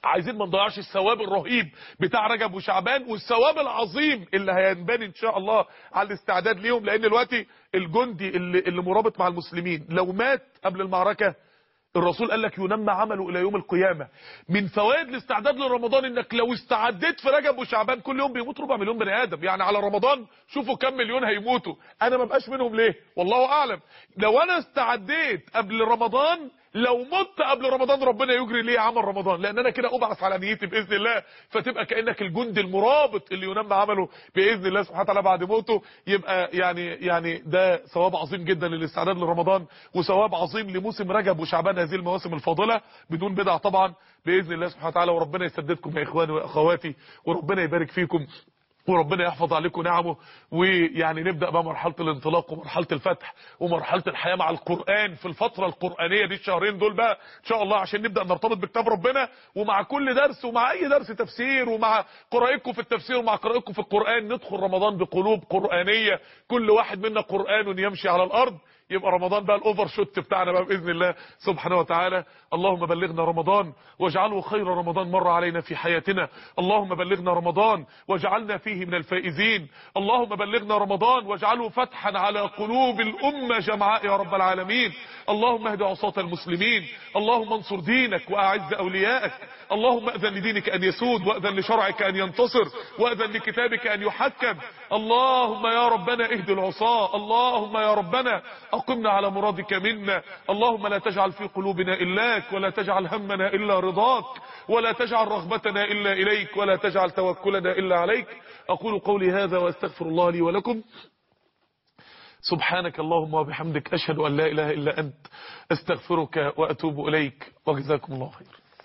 عايزين ما نضيعش الثواب الرهيب بتاع رجب وشعبان والثواب العظيم اللي هينبني ان شاء الله على الاستعداد ليهم لان دلوقتي الجندي اللي, اللي مرابط مع المسلمين لو مات قبل المعركه الرسول قال لك ينمى عمله الى يوم القيامه من فوائد الاستعداد لرمضان انك لو استعديت في رجب وشعبان كل يوم بيموت ربع مليون بني ادم يعني على رمضان شوفوا كم مليون هيموتوا انا ما بقاش منهم ليه والله اعلم لو انا استعديت قبل رمضان لو مت قبل رمضان ربنا يجري ليه عمل رمضان لان انا كده ابعث على نيتي باذن الله فتبقى كانك الجندي المرابط اللي ينمى عمله باذن الله سبحانه وتعالى بعد موته يبقى يعني يعني ده ثواب عظيم جدا للاستعداد لرمضان وثواب عظيم لموسم رجب وشعبان هذه المواسم الفاضله بدون بدع طبعا باذن الله سبحانه وتعالى وربنا يسددكم يا اخواني واخواتي وربنا يبارك فيكم وربنا يحفظ عليكم نعمه ويعني نبدأ بقى مرحلة الانطلاق ومرحلة الفتح ومرحلة الحياة مع القرآن في الفترة القرآنية دي الشهرين دول بقى ان شاء الله عشان نبدأ نرتبط بكتاب ربنا ومع كل درس ومع اي درس تفسير ومع قراءتكم في التفسير ومع قراءتكم في القرآن ندخل رمضان بقلوب قرآنية كل واحد منا قرآن يمشي على الارض يبقى رمضان بقى الاوفر شوت بتاعنا بقى باذن الله سبحانه وتعالى اللهم بلغنا رمضان واجعله خير رمضان مر علينا في حياتنا اللهم بلغنا رمضان واجعلنا فيه من الفائزين اللهم بلغنا رمضان واجعله فتحا على قلوب الامه جمعاء يا رب العالمين اللهم اهد عصاة المسلمين اللهم انصر دينك واعز اوليائك اللهم اذن لدينك ان يسود واذن لشرعك ان ينتصر واذن لكتابك ان يحكم اللهم يا ربنا اهد العصاة اللهم يا ربنا اقمنا على مرادك منا اللهم لا تجعل في قلوبنا إلاك ولا تجعل همنا إلا رضاك ولا تجعل رغبتنا إلا إليك ولا تجعل توكلنا إلا عليك أقول قولي هذا وأستغفر الله لي ولكم سبحانك اللهم وبحمدك أشهد أن لا إله إلا أنت أستغفرك وأتوب إليك وجزاكم الله خير